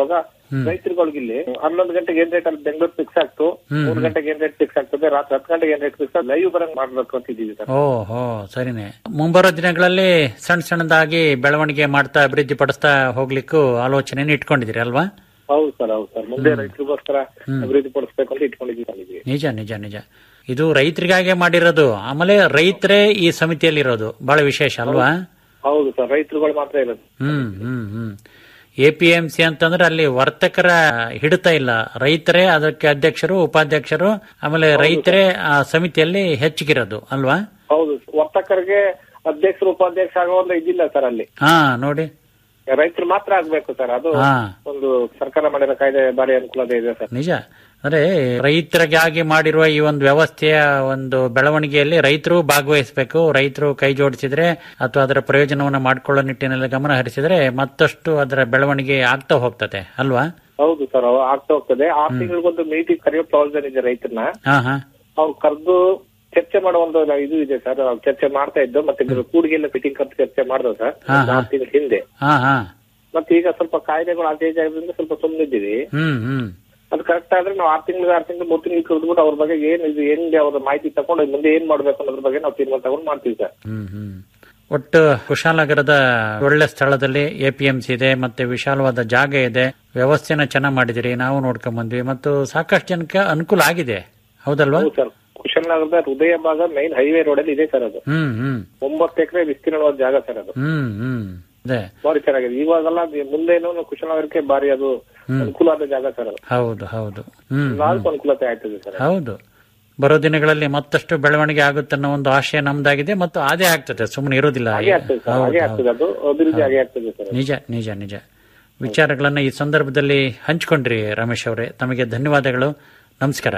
ರೈತರುಗಳಿಗೆ ಇಲ್ಲಿ ಹನ್ನೊಂದು ಗಂಟೆಗೆ ಏನ್ ರೇಟ್ ಅಲ್ಲಿ ಬೆಂಗಳೂರು ಫಿಕ್ಸ್ ಆಗ್ತು ಮೂರ್ ಗಂಟೆಗೆ ಏನ್ ರೇಟ್ ಫಿಕ್ಸ್ ಆಗ್ತದೆ ರಾತ್ರಿ ಹತ್ತು ಗಂಟೆಗೆ ಏನ್ ರೇಟ್ ಫಿಕ್ಸ್ ಲೈವ್ ಬರಂಗ್ ಮಾಡ್ಬೇಕು ಅಂತಿದ್ದೀವಿ ಸರ್ ಓ ಹೋ ಸರಿನೇ ಮುಂಬರೋ ದಿನಗಳಲ್ಲಿ ಸಣ್ಣ ಸಣ್ಣದಾಗಿ ಬೆಳವಣಿಗೆ ಮಾಡ್ತಾ ಅಭಿವೃದ್ಧಿ ಪಡಿಸ್ತಾ ಹೋಗ್ಲಿಕ್ಕೂ ಆಲೋಚನೆ ಇಟ್ಕೊಂಡಿದ್ದೀರಿ ಅಲ್ವಾ ಹೌದು ಸರ್ ಹೌದು ಸರ್ ಮುಂದೆ ರೈತರಿಗೋಸ್ಕರ ಅಭಿವೃದ್ಧಿ ಪಡಿಸ್ಬೇಕು ಅಂತ ಇಟ್ಕೊಂಡಿದ್ದೀವಿ ನಿಜ ನಿಜ ನಿಜ ಇದು ರೈತರಿಗಾಗೆ ಮಾಡಿರೋದು ಆಮೇಲೆ ರೈತರೇ ಈ ಸಮಿತಿಯಲ್ಲಿ ಇರೋದು ಬಹಳ ವಿಶೇಷ ಅಲ್ವಾ ಹೌದು ಸರ್ ರೈತರುಗಳು ಮಾತ್ರ ಇರೋದು ಹ್ಮ್ ಹ್ಮ್ ಹ್ಮ್ ಎಪಿಎಂಸಿ ಅಂತಂದ್ರೆ ಅಲ್ಲಿ ವರ್ತಕರ ಹಿಡಿತ ಇಲ್ಲ ರೈತರೇ ಅದಕ್ಕೆ ಅಧ್ಯಕ್ಷರು ಉಪಾಧ್ಯಕ್ಷರು ಆಮೇಲೆ ರೈತರೇ ಆ ಸಮಿತಿಯಲ್ಲಿ ಹೆಚ್ಚಿಗಿರೋದು ಅಲ್ವಾ ಹೌದು ವರ್ತಕರಿಗೆ ಅಧ್ಯಕ್ಷರು ಉಪಾಧ್ಯಕ್ಷ ಆಗೋ ಒಂದು ಇದಿಲ್ಲ ಸರ್ ಅಲ್ಲಿ ಹಾ ನೋಡಿ ರೈತರು ಮಾತ್ರ ಆಗ್ಬೇಕು ಸರ್ ಅದು ಹಾ ಒಂದು ಸರ್ಕಾರ ಮಾಡಿರೋ ಕಾಯ್ದೆ ಬಾರಿ ಅನುಕೂಲತೆ ಇದೆ ಸರ್ ನಿಜ ಅಂದ್ರೆ ರೈತರಿಗಾಗಿ ಮಾಡಿರುವ ಈ ಒಂದು ವ್ಯವಸ್ಥೆಯ ಒಂದು ಬೆಳವಣಿಗೆಯಲ್ಲಿ ರೈತರು ಭಾಗವಹಿಸಬೇಕು ರೈತರು ಕೈ ಜೋಡಿಸಿದ್ರೆ ಅಥವಾ ಅದರ ಪ್ರಯೋಜನವನ್ನು ಮಾಡಿಕೊಳ್ಳೋ ನಿಟ್ಟಿನಲ್ಲಿ ಗಮನ ಹರಿಸಿದ್ರೆ ಮತ್ತಷ್ಟು ಅದರ ಬೆಳವಣಿಗೆ ಆಗ್ತಾ ಹೋಗ್ತದೆ ಅಲ್ವಾ ಹೌದು ಸರ್ ಅವು ಆಗ್ತಾ ಹೋಗ್ತದೆ ಆರು ತಿಂಗಳಿಗೊಂದು ಮೀಟಿಂಗ್ ಕರೆಯೋ ಪ್ರಾವಿಷನ್ ಇದೆ ರೈತರನ್ನ ಹಾ ಹಾ ಅವ್ರು ಕರೆದು ಚರ್ಚೆ ಮಾಡೋ ಒಂದು ಇದು ಇದೆ ಸರ್ ಅವ್ರು ಚರ್ಚೆ ಮಾಡ್ತಾ ಇದ್ದು ಮತ್ತೆ ಕೂಡಿಗೆಲ್ಲ ಫಿಟ್ಟಿಂಗ್ ಕರೆದು ಚರ್ಚೆ ಮಾಡ್ದೋ ಸರ್ ಹಾ, ಹಾ. ಆರು ತಿಂಗಳ ಹಿಂದೆ ಹಾ ಹಾ ಮತ್ತೆ ಈಗ ಸ್ವಲ್ಪ ಕಾಯ್ದೆಗಳು ಆಚೇಜ್ ಆಗೋದ್ರಿಂದ ಸ್ವಲ್ಪ ಸುಮ್ಮನಿದ್ದೀವಿ ಹ್ಮ್ ಹ್ಮ್ ಅದು ಕರೆಕ್ಟ್ ಆದ್ರೆ ನಾವು ಆರು ತಿಂಗಳಿಗೆ ಆರು ತಿಂಗಳು ಮೂರು ತಿಂಗಳು ಕರೆದ್ಬಿಟ್ಟು ಅವ್ರ ಬಗ್ಗೆ ಏನ್ ಇದು ಏನಿದೆ ಅವ್ರ ಮಾಹಿತಿ ತಗೊಂಡು ಮುಂದೆ ಏನ್ ಮಾಡ್ಬೇಕು ಅನ್ನೋದ್ರ ಬಗ್ಗೆ ನಾವು ತೀರ್ಮಾನ ತಗೊಂಡು ಮಾಡ್ತೀವಿ ಸರ್ ಹ್ಮ್ ಹ್ಮ್ ಒಟ್ಟು ಕುಶಾಲನಗರದ ಒಳ್ಳೆ ಸ್ಥಳದಲ್ಲಿ ಎಪಿಎಂಸಿ ಇದೆ ಮತ್ತೆ ವಿಶಾಲವಾದ ಜಾಗ ಇದೆ ವ್ಯವಸ್ಥೆನ ಚೆನ್ನಾಗಿ ಮಾಡಿದಿರಿ ನಾವು ನೋಡ್ಕೊಂಡ್ ಬಂದ್ವಿ ಮತ್ತು ಸಾಕಷ್ಟು ಜನಕ್ಕೆ ಅನುಕೂಲ ಆಗಿದೆ ಹೌದಲ್ವಾ ಹೌದು ಸರ್ ಕುಶಲನಗರದ ಹೃದಯ ಭಾಗ ಮೈನ್ ಹೈವೇ ರೋಡ್ ಅಲ್ಲಿ ಇದೆ ಸರ್ ಅದು ಹ್ಮ್ ಹ್ಮ್ ಒಂಬತ್ತು ಎಕರೆ ವಿಸ್ತೀರ್ಣವಾದ ಜಾಗ ಸರ್ ಅದು ಹ್ಮ್ ಹ್ಮ್ ಅದೇ ಬಾರಿ ಚೆನ್ನಾಗಿದೆ ಇವಾಗೆಲ್ಲ ಅದು ಮುಂದೇನು ಕುಶಲನಗರಕ್ಕೆ ಬಾರಿ ಅದು ಅನುಕೂಲ ಆದ ಜಾಗ ಸರ್ ಅದು ಹೌದು ಹೌದು ಹ್ಮ್ ನಾಲ್ಕು ಅನುಕೂಲತೆ ಆಯ್ತದೆ ಸರ್ ಹೌದು ಬರೋ ದಿನಗಳಲ್ಲಿ ಮತ್ತಷ್ಟು ಬೆಳವಣಿಗೆ ಆಗುತ್ತೆ ಅನ್ನೋ ಒಂದು ಆಶಯ ನಮ್ದಾಗಿದೆ ಮತ್ತು ಅದೇ ಆಗ್ತದೆ ಸುಮ್ಮನೆ ಇರೋದಿಲ್ಲ ಹಾಗೆ ಆಗ್ತದೆ ಸರ್ ಹಾಗೆ ಆಗ್ತದೆ ಅದು ಅಭಿವೃದ್ಧಿ ಹಾಗೆ ಆಗ್ತದೆ ಸರ್ ನಿಜ ನಿಜ ನಿಜ ವಿಚಾರಗಳನ್ನ ಈ ಸಂದರ್ಭದಲ್ಲಿ ಹಂಚಿಕೊಂಡ್ರಿ ರಮೇಶ್ ಅವರೇ ತಮಗೆ ಧನ್ಯವಾದಗಳು ನಮಸ್ಕಾರ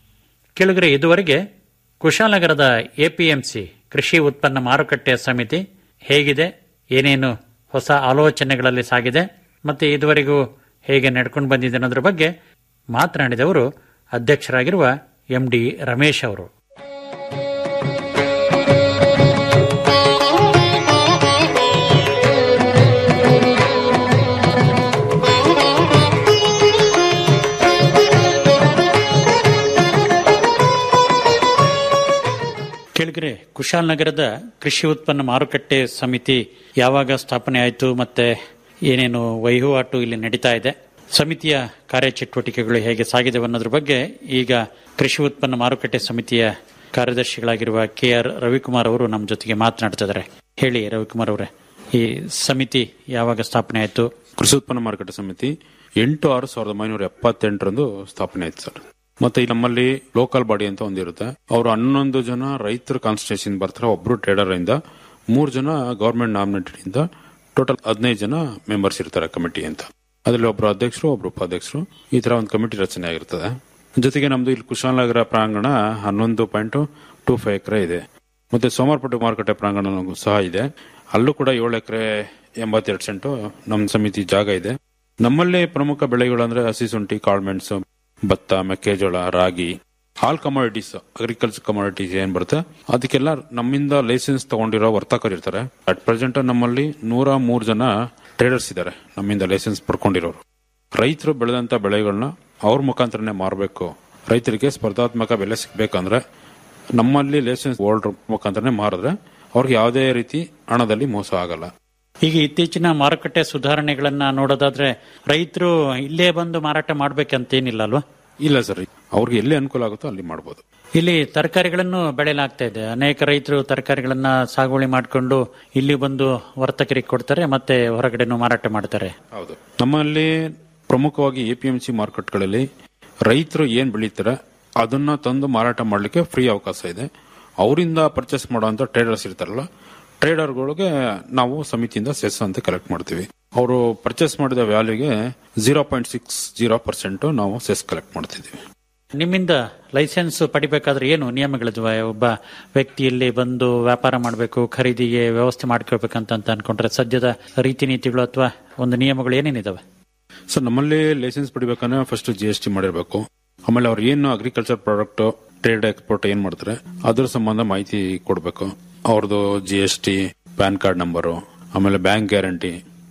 ಕೆಳಗರೆ ಇದುವರೆಗೆ ಕುಶಾಲನಗರದ ಎಪಿಎಂಸಿ ಕೃಷಿ ಉತ್ಪನ್ನ ಮಾರುಕಟ್ಟೆ ಸಮಿತಿ ಹೇಗಿದೆ ಏನೇನು ಹೊಸ ಆಲೋಚನೆಗಳಲ್ಲಿ ಸಾಗಿದೆ ಮತ್ತೆ ಇದುವರೆಗೂ ಹೇಗೆ ನಡ್ಕೊಂಡು ಬಂದಿದೆ ಅನ್ನೋದ್ರ ಬಗ್ಗೆ ಮಾತನಾಡಿದವರು ಅಧ್ಯಕ್ಷರಾಗಿರುವ ಎಂ ಡಿ ರಮೇಶ್ ಅವರು ಕೆಳಗರೆ ಕುಶಾಲನಗರದ ಕೃಷಿ ಉತ್ಪನ್ನ ಮಾರುಕಟ್ಟೆ ಸಮಿತಿ ಯಾವಾಗ ಸ್ಥಾಪನೆ ಆಯಿತು ಮತ್ತೆ ಏನೇನು ವಹಿವಾಟು ಇಲ್ಲಿ ನಡೀತಾ ಇದೆ ಸಮಿತಿಯ ಕಾರ್ಯಚಟುವಟಿಕೆಗಳು ಹೇಗೆ ಸಾಗಿದೆ ಅನ್ನೋದ್ರ ಬಗ್ಗೆ ಈಗ ಕೃಷಿ ಉತ್ಪನ್ನ ಮಾರುಕಟ್ಟೆ ಸಮಿತಿಯ ಕಾರ್ಯದರ್ಶಿಗಳಾಗಿರುವ ಕೆ ಆರ್ ರವಿಕುಮಾರ್ ಅವರು ನಮ್ಮ ಜೊತೆಗೆ ಮಾತನಾಡ್ತಿದ್ದಾರೆ ಹೇಳಿ ರವಿಕುಮಾರ್ ಅವರೇ ಈ ಸಮಿತಿ ಯಾವಾಗ ಸ್ಥಾಪನೆ ಆಯಿತು ಕೃಷಿ ಉತ್ಪನ್ನ ಮಾರುಕಟ್ಟೆ ಸಮಿತಿ ಎಂಟು ಆರು ಸಾವಿರದ ಒಂಬೈನೂರ ಎಪ್ಪತ್ತೆಂಟರಂದು ಸ್ಥಾಪನೆ ಆಯ್ತು ಸರ್ ಮತ್ತೆ ಈ ನಮ್ಮಲ್ಲಿ ಲೋಕಲ್ ಬಾಡಿ ಅಂತ ಒಂದಿರುತ್ತೆ ಅವರು ಹನ್ನೊಂದು ಜನ ರೈತರ ಕಾನ್ಸ್ಟಿಟ್ಯೂಷನ್ ಬರ್ತಾರೆ ಒಬ್ರು ಟ್ರೇಡರ್ ಇಂದ ಮೂರು ಜನ ಗವರ್ಮೆಂಟ್ ನಾಮಿನೇಟೆಡ್ ಇಂದ ಟೋಟಲ್ ಹದಿನೈದು ಜನ ಮೆಂಬರ್ಸ್ ಇರ್ತಾರೆ ಕಮಿಟಿ ಅಂತ ಅದರಲ್ಲಿ ಒಬ್ರು ಅಧ್ಯಕ್ಷರು ಒಬ್ರು ಉಪಾಧ್ಯಕ್ಷರು ಈ ತರ ಒಂದು ಕಮಿಟಿ ರಚನೆ ಆಗಿರ್ತದೆ ಜೊತೆಗೆ ನಮ್ದು ಇಲ್ಲಿ ಕುಶಾಲನಗರ ಪ್ರಾಂಗಣ ಹನ್ನೊಂದು ಪಾಯಿಂಟ್ ಟೂ ಫೈವ್ ಎಕರೆ ಇದೆ ಮತ್ತೆ ಸೋಮವಾರಪೇಟೆ ಮಾರುಕಟ್ಟೆ ಪ್ರಾಂಗಣ ಸಹ ಇದೆ ಅಲ್ಲೂ ಕೂಡ ಏಳು ಎಕರೆ ಎಂಬತ್ತೆರಡು ಸೆಂಟು ನಮ್ಮ ಸಮಿತಿ ಜಾಗ ಇದೆ ನಮ್ಮಲ್ಲಿ ಪ್ರಮುಖ ಬೆಳೆಗಳು ಅಂದ್ರೆ ಹಸಿ ಶುಂಠಿ ಕಾಳ್ಮೆಣ್ಸು ಭತ್ತ ಮೆಕ್ಕೆಜೋಳ ರಾಗಿ ಆಲ್ ಕಮಾಡಿಟೀಸ್ ಅಗ್ರಿಕಲ್ಚರ್ ಕಮಾಡಿಟೀಸ್ ಏನ್ ಬರುತ್ತೆ ಅದಕ್ಕೆಲ್ಲ ನಮ್ಮಿಂದ ಲೈಸೆನ್ಸ್ ತಗೊಂಡಿರೋ ವರ್ತಕರು ಇರ್ತಾರೆ ಅಟ್ ಪ್ರೆಸೆಂಟ್ ನಮ್ಮಲ್ಲಿ ನೂರ ಮೂರು ಜನ ಟ್ರೇಡರ್ಸ್ ಇದ್ದಾರೆ ನಮ್ಮಿಂದ ಲೈಸೆನ್ಸ್ ಪಡ್ಕೊಂಡಿರೋರು ರೈತರು ಬೆಳೆದಂತ ಬೆಳೆಗಳನ್ನ ಅವ್ರ ಮುಖಾಂತರನೇ ಮಾರಬೇಕು ರೈತರಿಗೆ ಸ್ಪರ್ಧಾತ್ಮಕ ಬೆಲೆ ಸಿಗ್ಬೇಕಂದ್ರೆ ನಮ್ಮಲ್ಲಿ ಲೈಸೆನ್ಸ್ ಹೋಲ್ಡರ್ ಮುಖಾಂತರನೇ ಮಾರಿದ್ರೆ ಅವ್ರಿಗೆ ಯಾವುದೇ ರೀತಿ ಹಣದಲ್ಲಿ ಮೋಸ ಆಗಲ್ಲ ಈಗ ಇತ್ತೀಚಿನ ಮಾರುಕಟ್ಟೆ ಸುಧಾರಣೆಗಳನ್ನ ನೋಡೋದಾದ್ರೆ ರೈತರು ಇಲ್ಲೇ ಬಂದು ಮಾರಾಟ ಮಾಡ್ಬೇಕಂತೇನಿಲ್ಲ ಅಲ್ವಾ ಇಲ್ಲ ಸರ್ ಅವ್ರಿಗೆ ಎಲ್ಲಿ ಅನುಕೂಲ ಆಗುತ್ತೋ ಅಲ್ಲಿ ಮಾಡ್ಬೋದು ಇಲ್ಲಿ ತರಕಾರಿಗಳನ್ನು ಬೆಳೆಯಲಾಗ್ತಾ ಇದೆ ಅನೇಕ ರೈತರು ತರಕಾರಿಗಳನ್ನ ಸಾಗುವಳಿ ಮಾಡಿಕೊಂಡು ಇಲ್ಲಿ ಬಂದು ವರ್ತಕರಿಗೆ ಕೊಡ್ತಾರೆ ಮತ್ತೆ ಹೊರಗಡೆನೂ ಮಾರಾಟ ಮಾಡ್ತಾರೆ ಹೌದು ನಮ್ಮಲ್ಲಿ ಪ್ರಮುಖವಾಗಿ ಎಪಿಎಂಸಿ ಮಾರ್ಕೆಟ್ಗಳಲ್ಲಿ ರೈತರು ಏನ್ ಬೆಳೀತಾರೆ ಅದನ್ನ ತಂದು ಮಾರಾಟ ಮಾಡಲಿಕ್ಕೆ ಫ್ರೀ ಅವಕಾಶ ಇದೆ ಅವರಿಂದ ಪರ್ಚೇಸ್ ಮಾಡುವಂತ ಟ್ರೇಡರ್ಸ್ ಇರ್ತಾರಲ್ಲ ಟ್ರೇಡರ್ಗಳಿಗೆ ನಾವು ಸಮಿತಿಯಿಂದ ಸೆಸ್ ಅಂತ ಕಲೆಕ್ಟ್ ಮಾಡ್ತೀವಿ ಅವರು ಪರ್ಚೇಸ್ ಮಾಡಿದ ವ್ಯಾಲ್ಯೂಗೆ zero point six zero percent ನಾವು ಸೆಸ್ ಕಲೆಕ್ಟ್ ಮಾಡ್ತಿದ್ದೀವಿ ನಿಮ್ಮಿಂದ ಲೈಸೆನ್ಸ್ ಪಡಿಬೇಕಾದ್ರೆ ಏನು ನಿಯಮಗಳಿದ್ವ ಒಬ್ಬ ವ್ಯಕ್ತಿ ಇಲ್ಲಿ ಬಂದು ವ್ಯಾಪಾರ ಮಾಡಬೇಕು ಖರೀದಿಗೆ ವ್ಯವಸ್ಥೆ ಮಾಡ್ಕೋಬೇಕಂತ ಅಂತ ಅನ್ಕೊಂಡ್ರೆ ಸದ್ಯದ ರೀತಿ ನೀತಿಗಳು ಅಥವಾ ಒಂದು ನಿಯಮಗಳು ಏನೇನಿದಾವೆ ಸರ್ ನಮ್ಮಲ್ಲಿ ಲೈಸೆನ್ಸ್ ಪಡಿಬೇಕಂದ್ರೆ ಫಸ್ಟ್ ಜಿ ಎಸ್ ಟಿ ಮಾಡಿರ್ಬೇಕು ಆಮೇಲೆ ಅವ್ರು ಏನು ಅಗ್ರಿಕಲ್ಚರ್ ಪ್ರಾಡಕ್ಟ್ ಟ್ರೇಡ್ ಎಕ್ಸ್ಪೋರ್ಟ್ ಏನ್ ಮಾಡ್ತಾರೆ ಅದ್ರ ಸಂಬಂಧ ಮಾಹಿತಿ ಕೊಡಬೇಕು ಅವ್ರದ್ದು G S T PAN card number ಆಮೇಲೆ ಬ್ಯಾಂಕ್ ಗ್ಯಾರಂಟಿ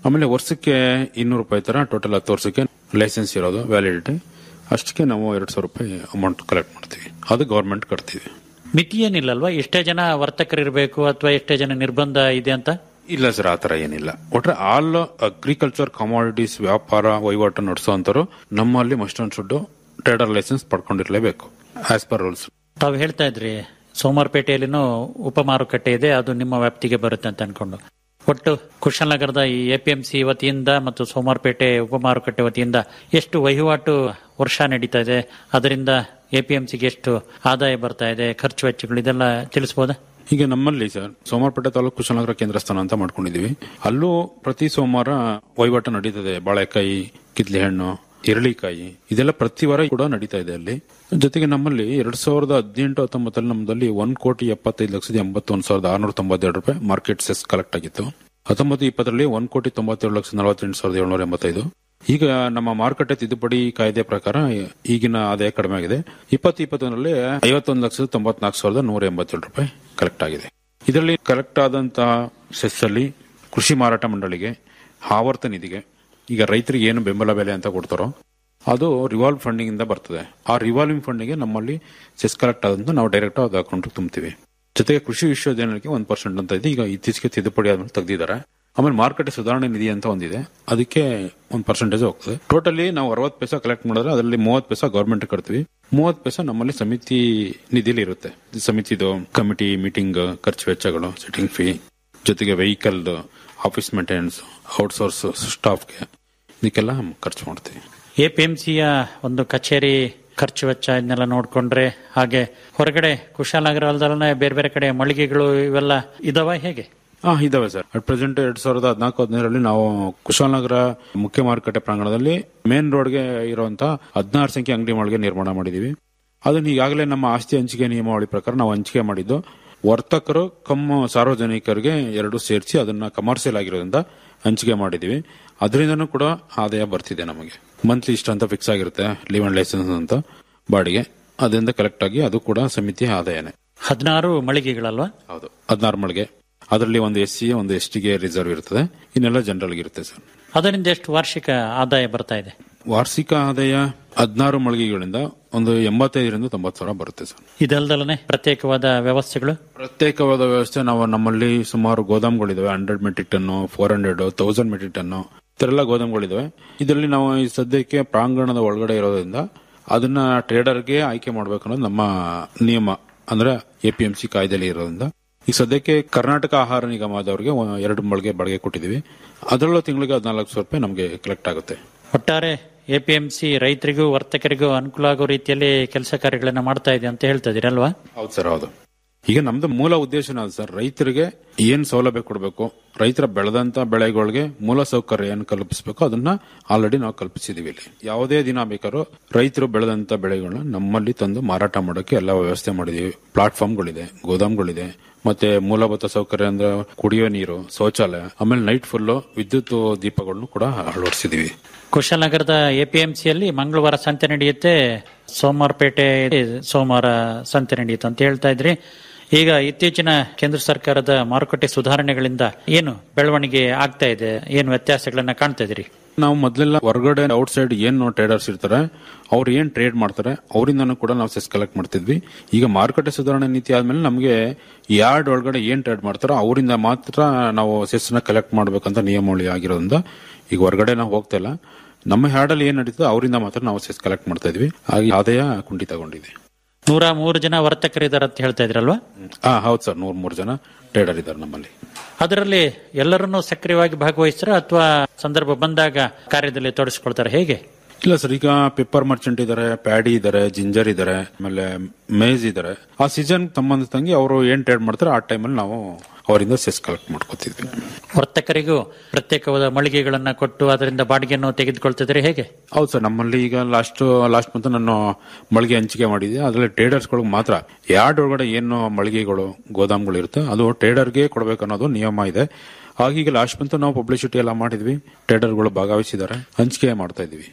ಆಮೇಲೆ ವರ್ಷಕ್ಕೆ ಇನ್ನೂರು ರೂಪಾಯಿ ತರ ಟೋಟಲ್ ಹತ್ತು ವರ್ಷಕ್ಕೆ ಲೈಸೆನ್ಸ್ ಇರೋದು ವ್ಯಾಲಿಡಿಟಿ ಅಷ್ಟಕ್ಕೆ ನಾವು ಎರಡ್ ಸಾವಿರ ರೂಪಾಯಿ ಅಮೌಂಟ್ ಕಲೆಕ್ಟ್ ಮಾಡ್ತೀವಿ ಅದು ಗೌರ್ಮೆಂಟ್ ಕಟ್ತೀವಿ ಮಿತಿ ಏನಿಲ್ಲಲ್ವಾ ಎಷ್ಟೇ ಜನ ವರ್ತಕರಿರಬೇಕು ಅಥವಾ ಎಷ್ಟೇ ಜನ ನಿರ್ಬಂಧ ಇದೆ ಅಂತ ಇಲ್ಲ ಸರ್ ಆತರ ಏನಿಲ್ಲ ಒಟ್ರೆ ಆಲ್ ಅಗ್ರಿಕಲ್ಚರ್ ಕಮಾಡಿಟೀಸ್ ವ್ಯಾಪಾರ ವಹಿವಾಟು ನಡೆಸುವಂತರು ನಮ್ಮಲ್ಲಿ must and should trader licence ಪಡ್ಕೊಂಡಿರ್ಲೇಬೇಕು ಆಸ್ ಪರ್ ರೂಲ್ಸ್ ತಾವು ಹೇಳ್ತಾ ಇದ್ರಿ ಸೋಮವಾರಪೇಟೆಯಲ್ಲಿನೂ ಉಪಮಾರುಕಟ್ಟೆ ಇದೆ ಅದು ನಿಮ್ಮ ವ್ಯಾಪ್ತಿಗೆ ಬರುತ್ತೆ ಅಂತ ಅನ್ಕೊಂಡು ಒಟ್ಟು ಕುಶಾಲನಗರದ ಈ ಎಪಿಎಂಸಿ ವತಿಯಿಂದ ಮತ್ತು ಸೋಮವಾರಪೇಟೆ ಉಪಮಾರುಕಟ್ಟೆ ವತಿಯಿಂದ ಎಷ್ಟು ವಹಿವಾಟು ವರ್ಷ ನಡೀತಾ ಇದೆ ಅದರಿಂದ ಎಪಿಎಂಸಿಗೆ ಎಷ್ಟು ಆದಾಯ ಬರ್ತಾ ಇದೆ ಖರ್ಚು ವೆಚ್ಚಗಳು ಇದೆಲ್ಲ ತಿಳಿಸಬಹುದಾ ಈಗ ನಮ್ಮಲ್ಲಿ ಸರ್ ಸೋಮವಾರಪೇಟೆ ತಾಲೂಕು ಕುಶಲನಗರ ಕೇಂದ್ರ ಸ್ಥಾನ ಅಂತ ಮಾಡ್ಕೊಂಡಿದೀವಿ ಅಲ್ಲೂ ಪ್ರತಿ ಸೋಮವಾರ ವಹಿವಾಟು ನಡೀತದೆ ಬಾಳೆಕಾಯಿ ಕಿತ್ಲೆ ಹಣ್ಣು ಎರಳಿಕಾಯಿ ಇದೆಲ್ಲ ಪ್ರತಿ ವಾರ ಕೂಡ ನಡೀತಾ ಇದೆ ಅಲ್ಲಿ ಜೊತೆಗೆ ನಮ್ಮಲ್ಲಿ ಎರಡ್ ಸಾವಿರದ ಹದಿನೆಂಟು ಹತ್ತೊಂಬತ್ತರಲ್ಲಿ ನಮ್ಮದಲ್ಲಿ ಒಂದ್ ಕೋಟಿ ಎಪ್ಪತ್ತೈದು ಲಕ್ಷದ ಎಂಬತ್ತೊಂದು ಸಾವಿರದ ಆರುನೂರ ತೊಂಬತ್ತೆರಡು ರೂಪಾಯಿ ಮಾರ್ಕೆಟ್ ಸೆಸ್ ಕಲೆಕ್ಟ್ ಆಗಿತ್ತು ಹತ್ತೊಂಬತ್ತು ಇಪ್ಪತ್ತರಲ್ಲಿ ಒಂದ್ ಕೋಟಿ ತೊಂಬತ್ತೇಳು ಲಕ್ಷದ ನಲವತ್ತೆಂಟು ಸಾವಿರದ ಏಳ್ನೂರ ಎಂಬತ್ತೈದು ಈಗ ನಮ್ಮ ಮಾರುಕಟ್ಟೆ ತಿದ್ದುಪಡಿ ಕಾಯ್ದೆ ಪ್ರಕಾರ ಈಗಿನ ಆದಾಯ ಕಡಿಮೆ ಆಗಿದೆ ಇಪ್ಪತ್ತು ಇಪ್ಪತ್ತೊಂದರಲ್ಲಿ ಐವತ್ತೊಂದು ಲಕ್ಷದ ತೊಂಬತ್ನಾಲ್ಕು ಸಾವಿರದ ನೂರ ಎಂಬತ್ತೇಳು ರೂಪಾಯಿ ಕಲೆಕ್ಟ್ ಆಗಿದೆ ಇದರಲ್ಲಿ ಕಲೆಕ್ಟ್ ಆದಂತಹ ಸೆಸ್ ಅಲ್ಲಿ ಕೃಷಿ ಮಾರಾಟ ಮಂಡಳಿಗೆ ಆವರ್ತ ನಿಧಿಗೆ ಈಗ ರೈತರಿಗೆ ಏನು ಬೆಂಬಲ ಬೆಲೆ ಅಂತ ಕೊಡ್ತಾರೋ ಅದು ರಿವಾಲ್ವ್ ಫಂಡಿಂಗ್ ಇಂದ ಬರ್ತದೆ ಆ ರಿವಾಲ್ವಿಂಗ್ ಫಂಡಿಗೆ ನಮ್ಮಲ್ಲಿ ಸೆಸ್ ಕಲೆಕ್ಟ್ ಆದಂತ ನಾವು ಡೈರೆಕ್ಟ್ ಅದು ಅಕೌಂಟ್ ತುಂಬ್ತೀವಿ ಜೊತೆಗೆ ಕೃಷಿ ವಿಶ್ವವಿದ್ಯಾಲಯಕ್ಕೆ ಒಂದ್ ಪರ್ಸೆಂಟ್ ಅಂತ ಇದೆ ಈಗ ಇತ್ತೀಚೆಗೆ ತಿದ್ದುಪಡಿ ಆದ್ಮೇಲೆ ತೆಗೆದಿದ್ದಾರೆ ಆಮೇಲೆ ಮಾರುಕಟ್ಟೆ ಸುಧಾರಣೆ ನಿಧಿ ಅಂತ ಒಂದಿದೆ ಅದಕ್ಕೆ ಒಂದು ಪರ್ಸೆಂಟೇಜ್ ಹೋಗ್ತದೆ ಟೋಟಲಿ ನಾವು ಅರವತ್ತು ಪೈಸಾ ಕಲೆಕ್ಟ್ ಮಾಡಿದ್ರೆ ಅದರಲ್ಲಿ ಮೂವತ್ತು ಪೈಸಾ ಗೌರ್ಮೆಂಟ್ ಕಟ್ತೀವಿ ಮೂವತ್ತು ಪೈಸಾ ನಮ್ಮಲ್ಲಿ ಸಮಿತಿ ನಿಧಿಲಿ ಇರುತ್ತೆ ಸಮಿತಿದು ಕಮಿಟಿ ಮೀಟಿಂಗ್ ಖರ್ಚು ವೆಚ್ಚಗಳು ಸಿಟ್ಟಿಂಗ್ ಫೀ ಜೊತೆಗೆ ವೆಹಿಕಲ್ ಆಫೀಸ್ ಮೇಂಟೆನೆನ್ಸ್ ಔಟ್ಸೋರ್ಸ್ ಸ್ಟಾಫ್ಗೆ ಇದಕ್ಕೆಲ್ಲ ಖರ್ಚು ಮಾಡ್ತೀವಿ ಎಪಿಎಂಸಿಯ ಒಂದು ಕಚೇರಿ ಖರ್ಚು ವೆಚ್ಚ ಇದನ್ನೆಲ್ಲ ನೋಡ್ಕೊಂಡ್ರೆ ಹಾಗೆ ಹೊರಗಡೆ ಕುಶಾಲನಗರ ಅಲ್ದಲ್ಲೇ ಬೇರೆ ಬೇರೆ ಕಡೆ ಮಳಿಗೆಗಳು ಇವೆಲ್ಲ ಇದಾವ ಹೇಗೆ ಹಾ ಇದಾವೆ ಸರ್ ಅಟ್ ಪ್ರೆಸೆಂಟ್ ಎರಡ್ ಸಾವಿರದ ಹದಿನಾಲ್ಕು ಹದಿನೈದರಲ್ಲಿ ನಾವು ಕುಶಾಲನಗರ ಮುಖ್ಯ ಮಾರುಕಟ್ಟೆ ಪ್ರಾಂಗಣದಲ್ಲಿ ಮೇನ್ ರೋಡ್ಗೆ ಇರುವಂತಹ ಹದಿನಾರು ಸಂಖ್ಯೆ ಅಂಗಡಿ ಮಳಿಗೆ ನಿರ್ಮಾಣ ಮಾಡಿದೀವಿ ಅದನ್ನ ಈಗಾಗಲೇ ನಮ್ಮ ಆಸ್ತಿ ಹಂಚಿಕೆ ನಿಯಮಾವಳಿ ಪ್ರಕಾರ ನಾವು ಹಂಚಿಕೆ ಮಾಡಿದ್ದು ವರ್ತಕರು ಕಮ್ಮ ಸಾರ್ವಜನಿಕರಿಗೆ ಎರಡು ಸೇರಿಸಿ ಅದನ್ನ ಕಮರ್ಷಿಯಲ್ ಆಗಿರೋದ್ರಿಂದ ಹಂಚಿಕೆ ಮಾಡಿದೀವಿ ಅದರಿಂದನೂ ಕೂಡ ಆದಾಯ ಬರ್ತಿದೆ ನಮಗೆ ಮಂತ್ಲಿ ಇಷ್ಟ ಅಂತ ಫಿಕ್ಸ್ ಆಗಿರುತ್ತೆ ಲೀವ್ ಅಂಡ್ ಲೈಸೆನ್ಸ್ ಅಂತ ಬಾಡಿಗೆ ಅದರಿಂದ ಕಲೆಕ್ಟ್ ಆಗಿ ಅದು ಕೂಡ ಸಮಿತಿಯ ಆದಾಯನೇ ಹದಿನಾರು ಮಳಿಗೆಗಳಲ್ವಾ ಹೌದು ಹದಿನಾರು ಮಳಿಗೆ ಅದರಲ್ಲಿ ಒಂದು ಎಸ್ ಸಿ ಒಂದು ಎಸ್ ಟಿಗೆ ರಿಸರ್ವ್ ಇರ್ತದೆ ಇನ್ನೆಲ್ಲ ಜನರಲ್ ಇರುತ್ತೆ ಸರ್ ಅದರಿಂದ ಎಷ್ಟು ವಾರ್ಷಿಕ ಆದಾಯ ಬರ್ತಾ ಇದೆ ವಾರ್ಷಿಕ ಆದಾಯ ಹದಿನಾರು ಮಳಿಗೆಗಳಿಂದ ಒಂದು ಎಂಬತ್ತೈದರಿಂದ ತೊಂಬತ್ತು ಸಾವಿರ ಬರುತ್ತೆ ಸರ್ ಇದಲ್ದಲ್ಲೇ ಪ್ರತ್ಯೇಕವಾದ ವ್ಯವಸ್ಥೆಗಳು ಪ್ರತ್ಯೇಕವಾದ ವ್ಯವಸ್ಥೆ ನಾವು ನಮ್ಮಲ್ಲಿ ಸುಮಾರು ಗೋದಾಮ್ಗಳಿದಾವೆ hundred metric ton four hundred thousand metric ton ಇತರೆಲ್ಲ ಗೋದಾಮ್ಗಳಿದಾವೆ ಇದರಲ್ಲಿ ನಾವು ಈ ಸದ್ಯಕ್ಕೆ ಪ್ರಾಂಗಣದ ಒಳಗಡೆ ಇರೋದ್ರಿಂದ ಅದನ್ನ ಟ್ರೇಡರ್ಗೆ ಆಯ್ಕೆ ಮಾಡ್ಬೇಕು ಅನ್ನೋದು ನಮ್ಮ ನಿಯಮ ಅಂದ್ರೆ ಎಪಿಎಂಸಿ ಕಾಯ್ದೆಯಲ್ಲಿ ಇರೋದ್ರಿಂದ ಈಗ ಸದ್ಯಕ್ಕೆ ಕರ್ನಾಟಕ ಆಹಾರ ನಿಗಮದವರಿಗೆ ಒ- ಎರಡು ಮಳಿಗೆ ಬಾಡಿಗೆ ಕೊಟ್ಟಿದ್ದೀವಿ ಅದರಲ್ಲೂ ತಿಂಗಳಿಗೆ ಹದಿನಾಲ್ಕು ಸಾವಿರ ರೂಪಾಯಿ ನಮಗೆ ಕಲೆಕ್ಟ್ ಆಗುತ್ತೆ ಒಟ್ಟಾರೆ ಎಪಿಎಂಸಿ ರೈತರಿಗೂ ವರ್ತಕರಿಗೂ ಅನುಕೂಲ ಆಗೋ ರೀತಿಯಲ್ಲಿ ಕೆಲಸ ಕಾರ್ಯಗಳನ್ನ ಮಾಡ್ತಾ ಇದೆ ಅಂತ ಹೇಳ್ತಾ ಇದೀರಲ್ವಾ ಹೌದು ಸರ್ ಹೌದು ಈಗ ನಮ್ದು ಮೂಲ ಉದ್ದೇಶ ಅದು ಸರ್ ರೈತರಿಗೆ ಏನ್ ಸೌಲಭ್ಯ ಕೊಡಬೇಕು ರೈತರ ಬೆಳೆದಂತ ಬೆಳೆಗಳಿಗೆ ಮೂಲ ಸೌಕರ್ಯ ಏನು ಕಲ್ಪಿಸಬೇಕು ಅದನ್ನ ಆಲ್ರೆಡಿ ನಾವು ಕಲ್ಪಿಸಿದೀವಿ ಇಲ್ಲಿ ಯಾವುದೇ ದಿನ ಬೇಕಾದ್ರೂ ರೈತರು ಬೆಳೆದಂತ ಬೆಳೆಗಳನ್ನ ನಮ್ಮಲ್ಲಿ ತಂದು ಮಾರಾಟ ಮಾಡೋಕೆ ಎಲ್ಲ ವ್ಯವಸ್ಥೆ ಮಾಡಿದೀವಿ ಪ್ಲಾಟ್ಫಾರ್ಮ್ಗಳಿದೆ ಗೋದಾಮ್ಗಳಿದೆ ಮತ್ತೆ ಮೂಲಭೂತ ಸೌಕರ್ಯ ಅಂದ್ರೆ ಕುಡಿಯೋ ನೀರು ಶೌಚಾಲಯ ಆಮೇಲೆ ನೈಟ್ ಫುಲ್ ವಿದ್ಯುತ್ ದೀಪಗಳನ್ನು ಕೂಡ ಅಳವಡಿಸಿದೀವಿ ಕುಶಾಲನಗರದ ಎಪಿಎಂಸಿಯಲ್ಲಿ ಮಂಗಳವಾರ ಸಂತೆ ನಡೆಯುತ್ತೆ ಸೋಮವಾರಪೇಟೆ ಸೋಮವಾರ ಸಂತೆ ನಡೆಯುತ್ತೆ ಅಂತ ಹೇಳ್ತಾ ಇದ್ರಿ ಈಗ ಇತ್ತೀಚಿನ ಕೇಂದ್ರ ಸರ್ಕಾರದ ಮಾರುಕಟ್ಟೆ ಸುಧಾರಣೆಗಳಿಂದ ಏನು ಬೆಳವಣಿಗೆ ಆಗ್ತಾ ಇದೆ ಏನು ವ್ಯತ್ಯಾಸಗಳನ್ನ ಕಾಣ್ತಾ ಇದ್ರಿ ನಾವು ಮೊದಲೆಲ್ಲ ಹೊರಗಡೆ ಔಟ್ ಸೈಡ್ ಏನ್ ಟ್ರೇಡರ್ಸ್ ಇರ್ತಾರೆ ಅವ್ರು ಏನ್ ಟ್ರೇಡ್ ಮಾಡ್ತಾರೆ ಅವರಿಂದನೂ ಕೂಡ ನಾವು ಸೆಸ್ ಕಲೆಕ್ಟ್ ಮಾಡ್ತಿದ್ವಿ ಈಗ ಮಾರುಕಟ್ಟೆ ಸುಧಾರಣೆ ನೀತಿ ಆದ್ಮೇಲೆ ನಮಗೆ ಯಾರ್ಡ್ ಒಳಗಡೆ ಏನ್ ಟ್ರೇಡ್ ಮಾಡ್ತಾರೋ ಅವರಿಂದ ಮಾತ್ರ ನಾವು ಸೆಸ್ ನ ಕಲೆಕ್ಟ್ ಮಾಡ್ಬೇಕಂತ ನಿಯಮಾವಳಿ ಆಗಿರೋದ್ರಿಂದ ಈಗ ಹೊರಗಡೆ ನಾವು ಹೋಗ್ತಾ ಇಲ್ಲ ನಮ್ಮ ಹ್ಯಾಡಲ್ಲಿ ಏನ್ ನಡೀತದೆ ಅವರಿಂದ ಮಾತ್ರ ನಾವು ಸೆಸ್ ಕಲೆಕ್ಟ್ ಮಾಡ್ತಾ ಇದ್ವಿ ಹಾಗೆ ಆದಾಯ ಕುಂಠಿತಗೊಂಡಿದೆ ನೂರ ಮೂರು ಜನ ವರ್ತಕರಿದ್ದಾರೆ ಅಂತ ಹೇಳ್ತಾ ಇದ್ರಲ್ವಾ ಹಾ ಹೌದು ಸರ್ ನೂರ್ ಮೂರು ಜನ ಟ್ರೇಡರ್ ಇದ್ದಾರೆ ನಮ್ಮಲ್ಲಿ ಅದರಲ್ಲಿ ಎಲ್ಲರನ್ನೂ ಸಕ್ರಿಯವಾಗಿ ಭಾಗವಹಿಸ್ತಾರ ಅಥವಾ ಸಂದರ್ಭ ಬಂದಾಗ ಕಾರ್ಯದಲ್ಲಿ ತೊಡಗಿಸ್ಕೊಳ್ತಾರೆ ಹೇಗೆ ಇಲ್ಲ ಸರ್ ಈಗ ಪೆಪ್ಪರ್ ಮರ್ಚೆಂಟ್ ಇದಾರೆ ಪ್ಯಾಡಿ ಇದಾರೆ ಜಿಂಜರ್ ಇದಾರೆ ಆಮೇಲೆ ಮೇಜ್ ಇದಾರೆ ಆ ಸೀಸನ್ ಸಂಬಂಧಿಸಿದಂಗೆ ಅವರು ಏನ್ ಟ್ರೇಡ್ ಮಾಡ್ತಾರೆ ಆ ಟೈಮಲ್ಲಿ ನಾವು ಅವರಿಂದ ಸೆಸ್ ಕಲೆಕ್ಟ್ ಮಾಡ್ಕೋತಿದ್ವಿ ವರ್ತಕರಿಗೂ ಪ್ರತ್ಯೇಕವಾದ ಮಳಿಗೆಗಳನ್ನ ಕೊಟ್ಟು ಅದರಿಂದ ಬಾಡಿಗೆಯನ್ನು ತೆಗೆದುಕೊಳ್ತಿದ್ರೆ ಹೇಗೆ ಹೌದು ಸರ್ ನಮ್ಮಲ್ಲಿ ಈಗ ಲಾಸ್ಟ್ ಲಾಸ್ಟ್ ಮಂತ್ ನಾನು ಮಳಿಗೆ ಹಂಚಿಕೆ ಮಾಡಿದ್ದೆ ಅದರಲ್ಲಿ ಟ್ರೇಡರ್ಸ್ಗಳಿಗೆ ಮಾತ್ರ ಯಾರ್ಡ್ ಒಳಗಡೆ ಏನು ಮಳಿಗೆಗಳು ಗೋದಾಮ್ಗಳು ಇರುತ್ತೆ ಅದು ಟ್ರೇಡರ್ಗೆ ಕೊಡಬೇಕು ಅನ್ನೋದು ನಿಯಮ ಇದೆ ಹಾಗೆ ಈಗ ಲಾಸ್ಟ್ ಮಂತ್ ನಾವು ಪಬ್ಲಿಸಿಟಿ ಎಲ್ಲ ಮಾಡಿದ್ವಿ ಟ್ರೇಡರ್ಗಳು ಭಾಗವಹಿಸಿದ್ದಾರೆ ಹಂಚಿಕೆ ಮಾಡ್ತಾ ಇದೀವಿ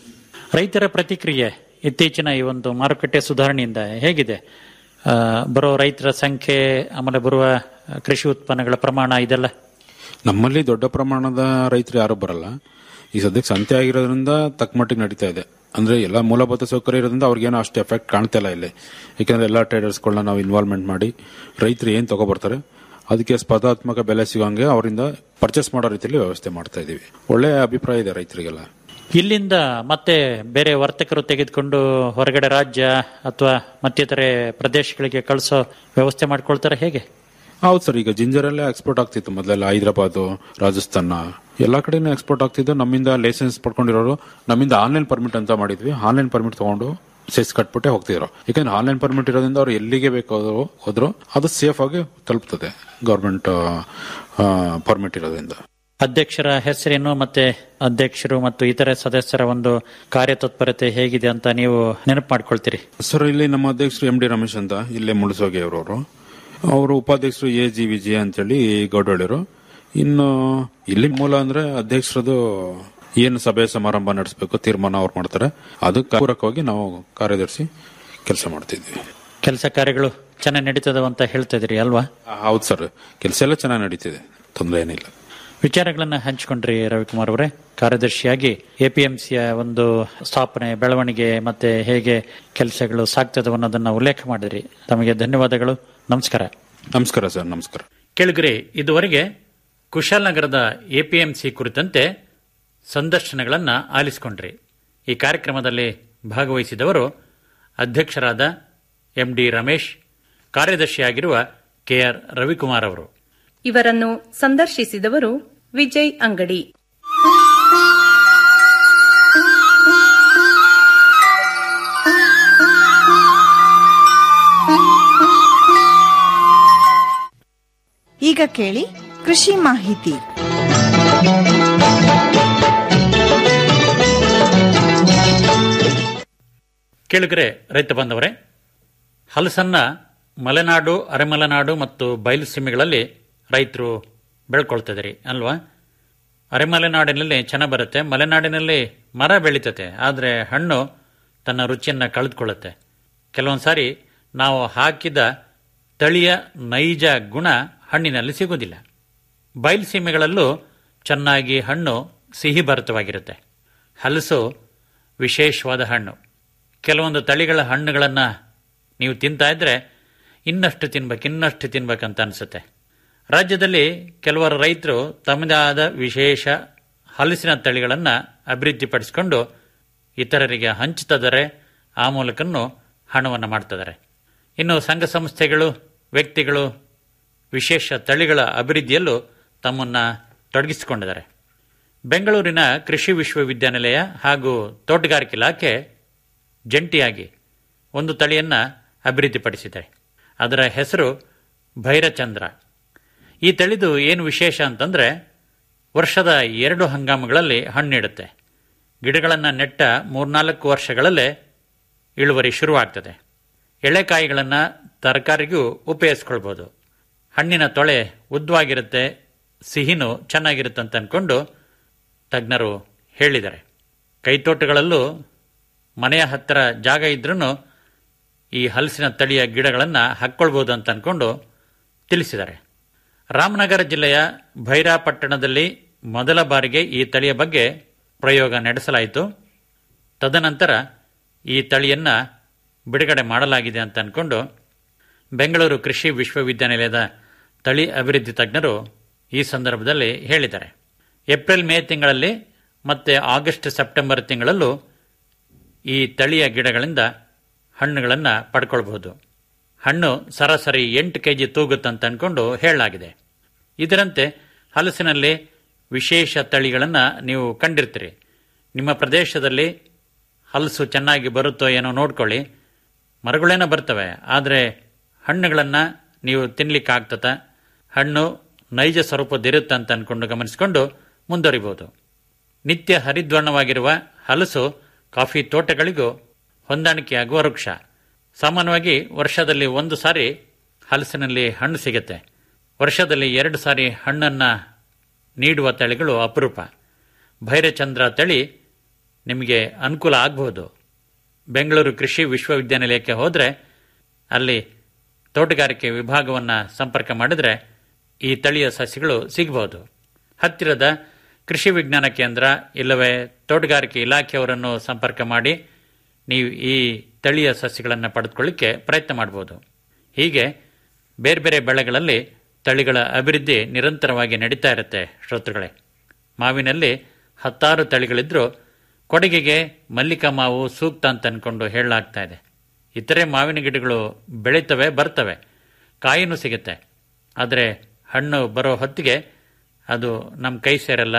ರೈತರ ಪ್ರತಿಕ್ರಿಯೆ ಇತ್ತೀಚಿನ ಈ ಒಂದು ಮಾರುಕಟ್ಟೆ ಸುಧಾರಣೆಯಿಂದ ಹೇಗಿದೆ ಆ, ಬರೋ ರೈತರ ಸಂಖ್ಯೆ ಆಮೇಲೆ ಬರುವ ಕೃಷಿ ಉತ್ಪನ್ನಗಳ ಪ್ರಮಾಣ ಇದೆಲ್ಲ ನಮ್ಮಲ್ಲಿ ದೊಡ್ಡ ಪ್ರಮಾಣದ ರೈತರು ಯಾರು ಬರಲ್ಲ ಈ ಸದ್ಯಕ್ಕೆ ಸಂತೆ ಆಗಿರೋದ್ರಿಂದ ತಕ್ಕ ಮಟ್ಟಿಗೆ ನಡೀತಾ ಇದೆ ಅಂದ್ರೆ ಎಲ್ಲ ಮೂಲಭೂತ ಸೌಕರ್ಯ ಇರೋದ್ರಿಂದ ಅವ್ರಿಗೇನೋ ಅಷ್ಟು ಎಫೆಕ್ಟ್ ಕಾಣ್ತಾ ಇಲ್ಲ ಇಲ್ಲಿ ಯಾಕಂದ್ರೆ ಎಲ್ಲ ಟ್ರೇಡರ್ಸ್ಗಳನ್ನ ನಾವು ಇನ್ವಾಲ್ವ್ಮೆಂಟ್ ಮಾಡಿ ರೈತರು ಏನ್ ತಗೊಬರ್ತಾರೆ ಅದಕ್ಕೆ ಸ್ಪರ್ಧಾತ್ಮಕ ಬೆಲೆ ಸಿಗೋಂಗೆ ಅವರಿಂದ ಪರ್ಚೇಸ್ ಮಾಡೋ ರೀತಿಯಲ್ಲಿ ವ್ಯವಸ್ಥೆ ಮಾಡ್ತಾ ಇದೀವಿ ಒಳ್ಳೆ ಅಭಿಪ್ರಾಯ ಇದೆ ರೈತರಿಗೆಲ್ಲ ಇಲ್ಲಿಂದ ಮತ್ತೆ ಬೇರೆ ವರ್ತಕರು ತೆಗೆದುಕೊಂಡು ಹೊರಗಡೆ ರಾಜ್ಯ ಅಥವಾ ಮತ್ತಿತರೆ ಪ್ರದೇಶಗಳಿಗೆ ಕಳಿಸೋ ವ್ಯವಸ್ಥೆ ಮಾಡ್ಕೊಳ್ತಾರೆ ಹೇಗೆ ಹೌದು ಸರ್ ಈಗ ಜಿಂಜರಲ್ಲೇ ಎಕ್ಸ್ಪೋರ್ಟ್ ಆಗ್ತಿತ್ತು ಮೊದಲೆಲ್ಲ ಹೈದರಾಬಾದ್ ರಾಜಸ್ಥಾನ ಎಲ್ಲಾ ಕಡೆನೂ ಎಕ್ಸ್ಪೋರ್ಟ್ ಆಗ್ತಿದ್ದು ನಮ್ಮಿಂದ ಲೈಸೆನ್ಸ್ ಪಡ್ಕೊಂಡಿರೋರು ನಮ್ಮಿಂದ ಆನ್ಲೈನ್ ಪರ್ಮಿಟ್ ಅಂತ ಮಾಡಿದ್ವಿ ಆನ್ಲೈನ್ ಪರ್ಮಿಟ್ ತಗೊಂಡು ಸೆಸ್ ಕಟ್ಬಿಟ್ಟೆ ಹೋಗ್ತಿದ್ರು ಯಾಕಂದ್ರೆ ಆನ್ಲೈನ್ ಪರ್ಮಿಟ್ ಇರೋದ್ರಿಂದ ಅವ್ರು ಎಲ್ಲಿಗೆ ಬೇಕಾದ್ರು ಹೋದ್ರು ಅದು ಸೇಫ್ ಆಗಿ ತಲುಪ್ತದೆ ಗೌರ್ಮೆಂಟ್ ಪರ್ಮಿಟ್ ಇರೋದ್ರಿಂದ ಅಧ್ಯಕ್ಷರ ಹೆಸರೇನು ಮತ್ತೆ ಅಧ್ಯಕ್ಷರು ಮತ್ತು ಇತರೆ ಸದಸ್ಯರ ಒಂದು ಕಾರ್ಯತತ್ಪರತೆ ಹೇಗಿದೆ ಅಂತ ನೀವು ನೆನಪು ಮಾಡ್ಕೊಳ್ತೀರಿ ಸರ್ ಇಲ್ಲಿ ನಮ್ಮ ಅಧ್ಯಕ್ಷರು ಎಂ ಡಿ ರಮೇಶ್ ಅಂತ ಇಲ್ಲೇ ಮುಳಸೋಗೆ ಅವರವರು ಅವರು ಉಪಾಧ್ಯಕ್ಷರು ಎ ಜಿ ವಿಜಯ ಅಂತೇಳಿ ಗೌಡಳ್ಳಿರು ಇನ್ನು ಇಲ್ಲಿ ಮೂಲ ಅಂದ್ರೆ ಅಧ್ಯಕ್ಷರದು ಏನು ಸಭೆ ಸಮಾರಂಭ ನಡೆಸಬೇಕು ತೀರ್ಮಾನ ಅವ್ರು ಮಾಡ್ತಾರೆ ಅದಕ್ಕೆ ಪೂರಕವಾಗಿ ನಾವು ಕಾರ್ಯದರ್ಶಿ ಕೆಲಸ ಮಾಡ್ತಿದ್ವಿ ಕೆಲಸ ಕಾರ್ಯಗಳು ಚೆನ್ನಾಗಿ ನಡೀತದವ ಅಂತ ಹೇಳ್ತಾ ಇದ್ರಿ ಅಲ್ವಾ ಹೌದು ಸರ್ ಕೆಲಸ ಎಲ್ಲ ಚೆನ್ನಾಗಿ ನಡೀತಿದೆ ತೊಂದರೆ ಏನಿಲ್ಲ ವಿಚಾರಗಳನ್ನ ಹಂಚಿಕೊಂಡ್ರಿ ರವಿಕುಮಾರ್ ಅವರೇ ಕಾರ್ಯದರ್ಶಿಯಾಗಿ ಎಪಿಎಂಸಿಯ ಒಂದು ಸ್ಥಾಪನೆ ಬೆಳವಣಿಗೆ ಮತ್ತೆ ಹೇಗೆ ಕೆಲಸಗಳು ಸಾಗ್ತದವ ಅನ್ನೋದನ್ನ ಉಲ್ಲೇಖ ಮಾಡಿದ್ರಿ ತಮಗೆ ಧನ್ಯವಾದಗಳು ನಮಸ್ಕಾರ ನಮಸ್ಕಾರ ಸರ್ ನಮಸ್ಕಾರ ಕೇಳಿಗ್ರಿ ಇದುವರೆಗೆ ಕುಶಾಲನಗರದ ಎಪಿಎಂಸಿ ಕುರಿತಂತೆ ಸಂದರ್ಶನಗಳನ್ನ ಆಲಿಸಿಕೊಂಡ್ರಿ ಈ ಕಾರ್ಯಕ್ರಮದಲ್ಲಿ ಭಾಗವಹಿಸಿದವರು ಅಧ್ಯಕ್ಷರಾದ ಎಂ ಡಿ ರಮೇಶ್ ಕಾರ್ಯದರ್ಶಿಯಾಗಿರುವ ಕೆಆರ್ ರವಿಕುಮಾರ್ ಅವರು ಇವರನ್ನು ಸಂದರ್ಶಿಸಿದವರು ವಿಜಯ್ ಅಂಗಡಿ ಈಗ ಕೇಳಿ ಕೃಷಿ ಮಾಹಿತಿ ಕೇಳಿಗರೆ ರೈತ ಬಾಂಧವರೇ ಹಲಸನ್ನ ಮಲೆನಾಡು ಅರೆಮಲೆನಾಡು ಮತ್ತು ಬಯಲು ಸೀಮೆಗಳಲ್ಲಿ ರೈತರು ಬೆಳ್ಕೊಳ್ತಿದ್ದಾರೆ ಅಲ್ವಾ ಅರೆಮಲೆನಾಡಿನಲ್ಲಿ ಚೆನ್ನಾಗಿ ಬರುತ್ತೆ ಮಲೆನಾಡಿನಲ್ಲಿ ಮರ ಬೆಳೀತತೆ ಆದರೆ ಹಣ್ಣು ತನ್ನ ರುಚಿಯನ್ನು ಕಳೆದುಕೊಳ್ಳುತ್ತೆ ಕೆಲವೊಂದು ಸಾರಿ ನಾವು ಹಾಕಿದ ತಳಿಯ ನೈಜ ಗುಣ ಹಣ್ಣಿನಲ್ಲಿ ಸಿಗುವುದಿಲ್ಲ ಬಯಲು ಸೀಮೆಗಳಲ್ಲೂ ಚೆನ್ನಾಗಿ ಹಣ್ಣು ಸಿಹಿ ಭರಿತವಾಗಿರುತ್ತೆ ಹಲಸು ವಿಶೇಷವಾದ ಹಣ್ಣು ಕೆಲವೊಂದು ತಳಿಗಳ ಹಣ್ಣುಗಳನ್ನು ನೀವು ತಿಂತಾ ಇದ್ರೆ ಇನ್ನಷ್ಟು ತಿನ್ಬೇಕು ಇನ್ನಷ್ಟು ತಿನ್ಬೇಕಂತ ಅನಿಸುತ್ತೆ ರಾಜ್ಯದಲ್ಲಿ ಕೆಲವರು ರೈತರು ತಮ್ಮದೇ ಆದ ವಿಶೇಷ ಹಲಸಿನ ತಳಿಗಳನ್ನು ಅಭಿವೃದ್ಧಿಪಡಿಸಿಕೊಂಡು ಇತರರಿಗೆ ಹಂಚುತ್ತಿದ್ದಾರೆ ಆ ಮೂಲಕನೂ ಹಣವನ್ನು ಮಾಡ್ತಿದ್ದಾರೆ ಇನ್ನು ಸಂಘ ಸಂಸ್ಥೆಗಳು ವ್ಯಕ್ತಿಗಳು ವಿಶೇಷ ತಳಿಗಳ ಅಭಿವೃದ್ಧಿಯಲ್ಲೂ ತಮ್ಮನ್ನು ತೊಡಗಿಸಿಕೊಂಡಿದ್ದಾರೆ ಬೆಂಗಳೂರಿನ ಕೃಷಿ ವಿಶ್ವವಿದ್ಯಾನಿಲಯ ಹಾಗೂ ತೋಟಗಾರಿಕೆ ಇಲಾಖೆ ಜಂಟಿಯಾಗಿ ಒಂದು ತಳಿಯನ್ನು ಅಭಿವೃದ್ಧಿಪಡಿಸಿದೆ ಅದರ ಹೆಸರು ಭೈರಚಂದ್ರ ಈ ತಳಿದು ಏನು ವಿಶೇಷ ಅಂತಂದರೆ ವರ್ಷದ ಎರಡು ಹಂಗಾಮುಗಳಲ್ಲಿ ಹಣ್ಣಿಡುತ್ತೆ ಗಿಡಗಳನ್ನು ನೆಟ್ಟ ಮೂರ್ನಾಲ್ಕು ವರ್ಷಗಳಲ್ಲೇ ಇಳುವರಿ ಶುರುವಾಗ್ತದೆ ಎಳೆಕಾಯಿಗಳನ್ನು ತರಕಾರಿಗೂ ಉಪಯೋಗಿಸ್ಕೊಳ್ಬೋದು ಹಣ್ಣಿನ ತೊಳೆ ಉದ್ದವಾಗಿರುತ್ತೆ ಸಿಹಿನೂ ಚೆನ್ನಾಗಿರುತ್ತೆ ಅಂತ ಅಂದ್ಕೊಂಡು ತಜ್ಞರು ಹೇಳಿದ್ದಾರೆ ಕೈತೋಟಗಳಲ್ಲೂ ಮನೆಯ ಹತ್ತಿರ ಜಾಗ ಇದ್ರೂ ಈ ಹಲಸಿನ ತಳಿಯ ಗಿಡಗಳನ್ನು ಹಾಕ್ಕೊಳ್ಬೋದು ಅಂತ ಅಂದ್ಕೊಂಡು ತಿಳಿಸಿದ್ದಾರೆ ರಾಮನಗರ ಜಿಲ್ಲೆಯ ಭೈರಾಪಟ್ಟಣದಲ್ಲಿ ಮೊದಲ ಬಾರಿಗೆ ಈ ತಳಿಯ ಬಗ್ಗೆ ಪ್ರಯೋಗ ನಡೆಸಲಾಯಿತು ತದನಂತರ ಈ ತಳಿಯನ್ನು ಬಿಡುಗಡೆ ಮಾಡಲಾಗಿದೆ ಅಂತ ಅಂದ್ಕೊಂಡು ಬೆಂಗಳೂರು ಕೃಷಿ ವಿಶ್ವವಿದ್ಯಾನಿಲಯದ ತಳಿ ಅಭಿವೃದ್ಧಿ ತಜ್ಞರು ಈ ಸಂದರ್ಭದಲ್ಲಿ ಹೇಳಿದ್ದಾರೆ ಏಪ್ರಿಲ್ ಮೇ ತಿಂಗಳಲ್ಲಿ ಮತ್ತು ಆಗಸ್ಟ್ ಸೆಪ್ಟೆಂಬರ್ ತಿಂಗಳಲ್ಲೂ ಈ ತಳಿಯ ಗಿಡಗಳಿಂದ ಹಣ್ಣುಗಳನ್ನು ಪಡ್ಕೊಳ್ಬಹುದು ಹಣ್ಣು ಸರಾಸರಿ ಎಂಟು ಕೆ ಜಿ ತೂಗುತ್ತಂತ ಅಂದ್ಕೊಂಡು ಹೇಳಲಾಗಿದೆ ಇದರಂತೆ ಹಲಸಿನಲ್ಲಿ ವಿಶೇಷ ತಳಿಗಳನ್ನು ನೀವು ಕಂಡಿರ್ತೀರಿ ನಿಮ್ಮ ಪ್ರದೇಶದಲ್ಲಿ ಹಲಸು ಚೆನ್ನಾಗಿ ಬರುತ್ತೋ ಏನೋ ನೋಡ್ಕೊಳ್ಳಿ ಮರಗಳೇನೋ ಬರ್ತವೆ ಆದರೆ ಹಣ್ಣುಗಳನ್ನು ನೀವು ತಿನ್ಲಿಕ್ಕೆ ಆಗ್ತದ ಹಣ್ಣು ನೈಜ ಸ್ವರೂಪದಿರುತ್ತೆ ಅಂತ ಅಂದ್ಕೊಂಡು ಗಮನಿಸಿಕೊಂಡು ಮುಂದುವರಿಬಹುದು ನಿತ್ಯ ಹರಿದ್ವರ್ಣವಾಗಿರುವ ಹಲಸು ಕಾಫಿ ತೋಟಗಳಿಗೂ ಹೊಂದಾಣಿಕೆಯಾಗುವ ವೃಕ್ಷ ಸಾಮಾನ್ಯವಾಗಿ ವರ್ಷದಲ್ಲಿ ಒಂದು ಸಾರಿ ಹಲಸಿನಲ್ಲಿ ಹಣ್ಣು ಸಿಗುತ್ತೆ ವರ್ಷದಲ್ಲಿ ಎರಡು ಸಾರಿ ಹಣ್ಣನ್ನು ನೀಡುವ ತಳಿಗಳು ಅಪರೂಪ ಭೈರಚಂದ್ರ ತಳಿ ನಿಮಗೆ ಅನುಕೂಲ ಆಗಬಹುದು ಬೆಂಗಳೂರು ಕೃಷಿ ವಿಶ್ವವಿದ್ಯಾನಿಲಯಕ್ಕೆ ಹೋದರೆ ಅಲ್ಲಿ ತೋಟಗಾರಿಕೆ ವಿಭಾಗವನ್ನು ಸಂಪರ್ಕ ಮಾಡಿದರೆ ಈ ತಳಿಯ ಸಸಿಗಳು ಸಿಗಬಹುದು ಹತ್ತಿರದ ಕೃಷಿ ವಿಜ್ಞಾನ ಕೇಂದ್ರ ಇಲ್ಲವೇ ತೋಟಗಾರಿಕೆ ಇಲಾಖೆಯವರನ್ನು ಸಂಪರ್ಕ ಮಾಡಿ ನೀವು ಈ ತಳಿಯ ಸಸ್ಯಗಳನ್ನು ಪಡೆದುಕೊಳ್ಳಿಕ್ಕೆ ಪ್ರಯತ್ನ ಮಾಡಬಹುದು ಹೀಗೆ ಬೇರೆ ಬೇರೆ ಬೆಳೆಗಳಲ್ಲಿ ತಳಿಗಳ ಅಭಿವೃದ್ಧಿ ನಿರಂತರವಾಗಿ ನಡೀತಾ ಇರುತ್ತೆ ಶ್ರೋತೃಗಳೇ ಮಾವಿನಲ್ಲಿ ಹತ್ತಾರು ತಳಿಗಳಿದ್ರೂ ಕೊಡಗಿಗೆ ಮಲ್ಲಿಕಾ ಮಾವು ಸೂಕ್ತ ಅಂತ ಅನ್ಕೊಂಡು ಹೇಳಲಾಗ್ತಾ ಇದೆ ಇತರೆ ಮಾವಿನ ಗಿಡಗಳು ಬೆಳೀತವೆ ಬರ್ತವೆ ಕಾಯಿನೂ ಸಿಗುತ್ತೆ ಆದರೆ ಹಣ್ಣು ಬರೋ ಹೊತ್ತಿಗೆ ಅದು ನಮ್ಮ ಕೈ ಸೇರಲ್ಲ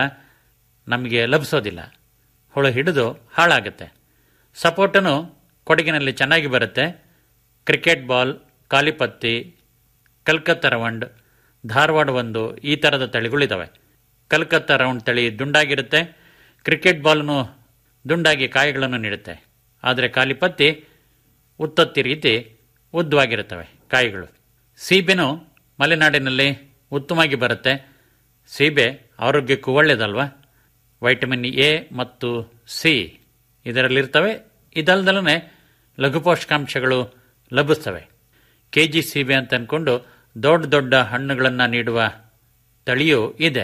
ನಮಗೆ ಲಭಿಸೋದಿಲ್ಲ ಹುಳು ಹಿಡಿದು ಹಾಳಾಗುತ್ತೆ ಸಪೋಟನು ಕೊಡಗಿನಲ್ಲಿ ಚೆನ್ನಾಗಿ ಬರುತ್ತೆ cricket ball Kalipatti Calcutta round Dharwad ಒಂದು ಈ ಥರದ ತಳಿಗಳಿದ್ದಾವೆ ಕಲ್ಕತ್ತಾ ರೌಂಡ್ ತಳಿ ದುಂಡಾಗಿರುತ್ತೆ ಕ್ರಿಕೆಟ್ ಬಾಲ್ನು ದುಂಡಾಗಿ ಕಾಯಿಗಳನ್ನು ನೀಡುತ್ತೆ ಆದರೆ ಕಾಲಿಪತ್ತಿ ಉತ್ತತ್ತಿ ರೀತಿ ಉದ್ದವಾಗಿರುತ್ತವೆ ಕಾಯಿಗಳು ಸೀಬೆನೂ ಮಲೆನಾಡಿನಲ್ಲಿ ಉತ್ತಮವಾಗಿ ಬರುತ್ತೆ ಸೀಬೆ ಆರೋಗ್ಯಕ್ಕೂ ಒಳ್ಳೆಯದಲ್ವಾ ವೈಟಮಿನ್ ಎ ಮತ್ತು ಸಿ ಇದರಲ್ಲಿರ್ತವೆ ಇದಲ್ದಲೇ ಲಘು ಪೋಷಕಾಂಶಗಳು ಲಭಿಸ್ತವೆ ಕೆ ಜಿ ಸೀಬೆ ಅಂತ ಅಂದ್ಕೊಂಡು ದೊಡ್ಡ ದೊಡ್ಡ ಹಣ್ಣುಗಳನ್ನು ನೀಡುವ ತಳಿಯೂ ಇದೆ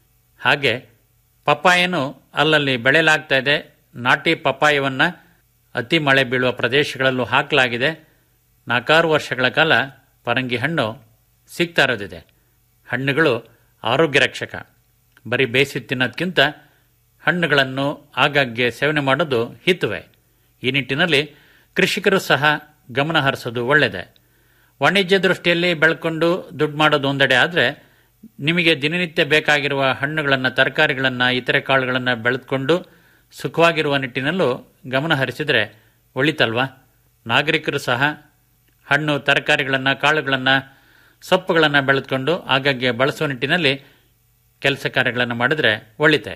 ಹಾಗೆ ಪಪ್ಪಾಯನು ಅಲ್ಲಲ್ಲಿ ಬೆಳೆಯಲಾಗ್ತಾ ಇದೆ ನಾಟಿ ಪಪ್ಪಾಯವನ್ನು ಅತಿ ಮಳೆ ಬೀಳುವ ಪ್ರದೇಶಗಳಲ್ಲೂ ಹಾಕಲಾಗಿದೆ ನಾಲ್ಕಾರು ವರ್ಷಗಳ ಕಾಲ ಪರಂಗಿ ಹಣ್ಣು ಸಿಗ್ತಾ ಇರೋದಿದೆ ಹಣ್ಣುಗಳು ಆರೋಗ್ಯ ರಕ್ಷಕ ಬರೀ ಬೇಯಿಸಿ ತಿನ್ನೋದಕ್ಕಿಂತ ಹಣ್ಣುಗಳನ್ನು ಆಗಾಗ್ಗೆ ಸೇವನೆ ಮಾಡೋದು ಹಿತವೇ ಈ ನಿಟ್ಟಿನಲ್ಲಿ ಕೃಷಿಕರು ಸಹ ಗಮನ ಹರಿಸೋದು ಒಳ್ಳೆಯದೇ ವಾಣಿಜ್ಯ ದೃಷ್ಟಿಯಲ್ಲಿ ಬೆಳ್ಕೊಂಡು ದುಡ್ಡು ಮಾಡೋದು ಒಂದೆಡೆ ಆದರೆ ನಿಮಗೆ ದಿನನಿತ್ಯ ಬೇಕಾಗಿರುವ ಹಣ್ಣುಗಳನ್ನು ತರಕಾರಿಗಳನ್ನು ಇತರೆ ಕಾಳುಗಳನ್ನು ಬೆಳೆದುಕೊಂಡು ಸುಖವಾಗಿರುವ ನಿಟ್ಟಿನಲ್ಲೂ ಗಮನ ಹರಿಸಿದರೆ ಒಳಿತಲ್ವಾ ನಾಗರಿಕರು ಸಹ ಹಣ್ಣು ತರಕಾರಿಗಳನ್ನು ಕಾಳುಗಳನ್ನು ಸೊಪ್ಪುಗಳನ್ನು ಬೆಳೆದುಕೊಂಡು ಆಗಾಗ್ಗೆ ಬಳಸುವ ನಿಟ್ಟಿನಲ್ಲಿ ಕೆಲಸ ಕಾರ್ಯಗಳನ್ನು ಮಾಡಿದರೆ ಒಳಿತೆ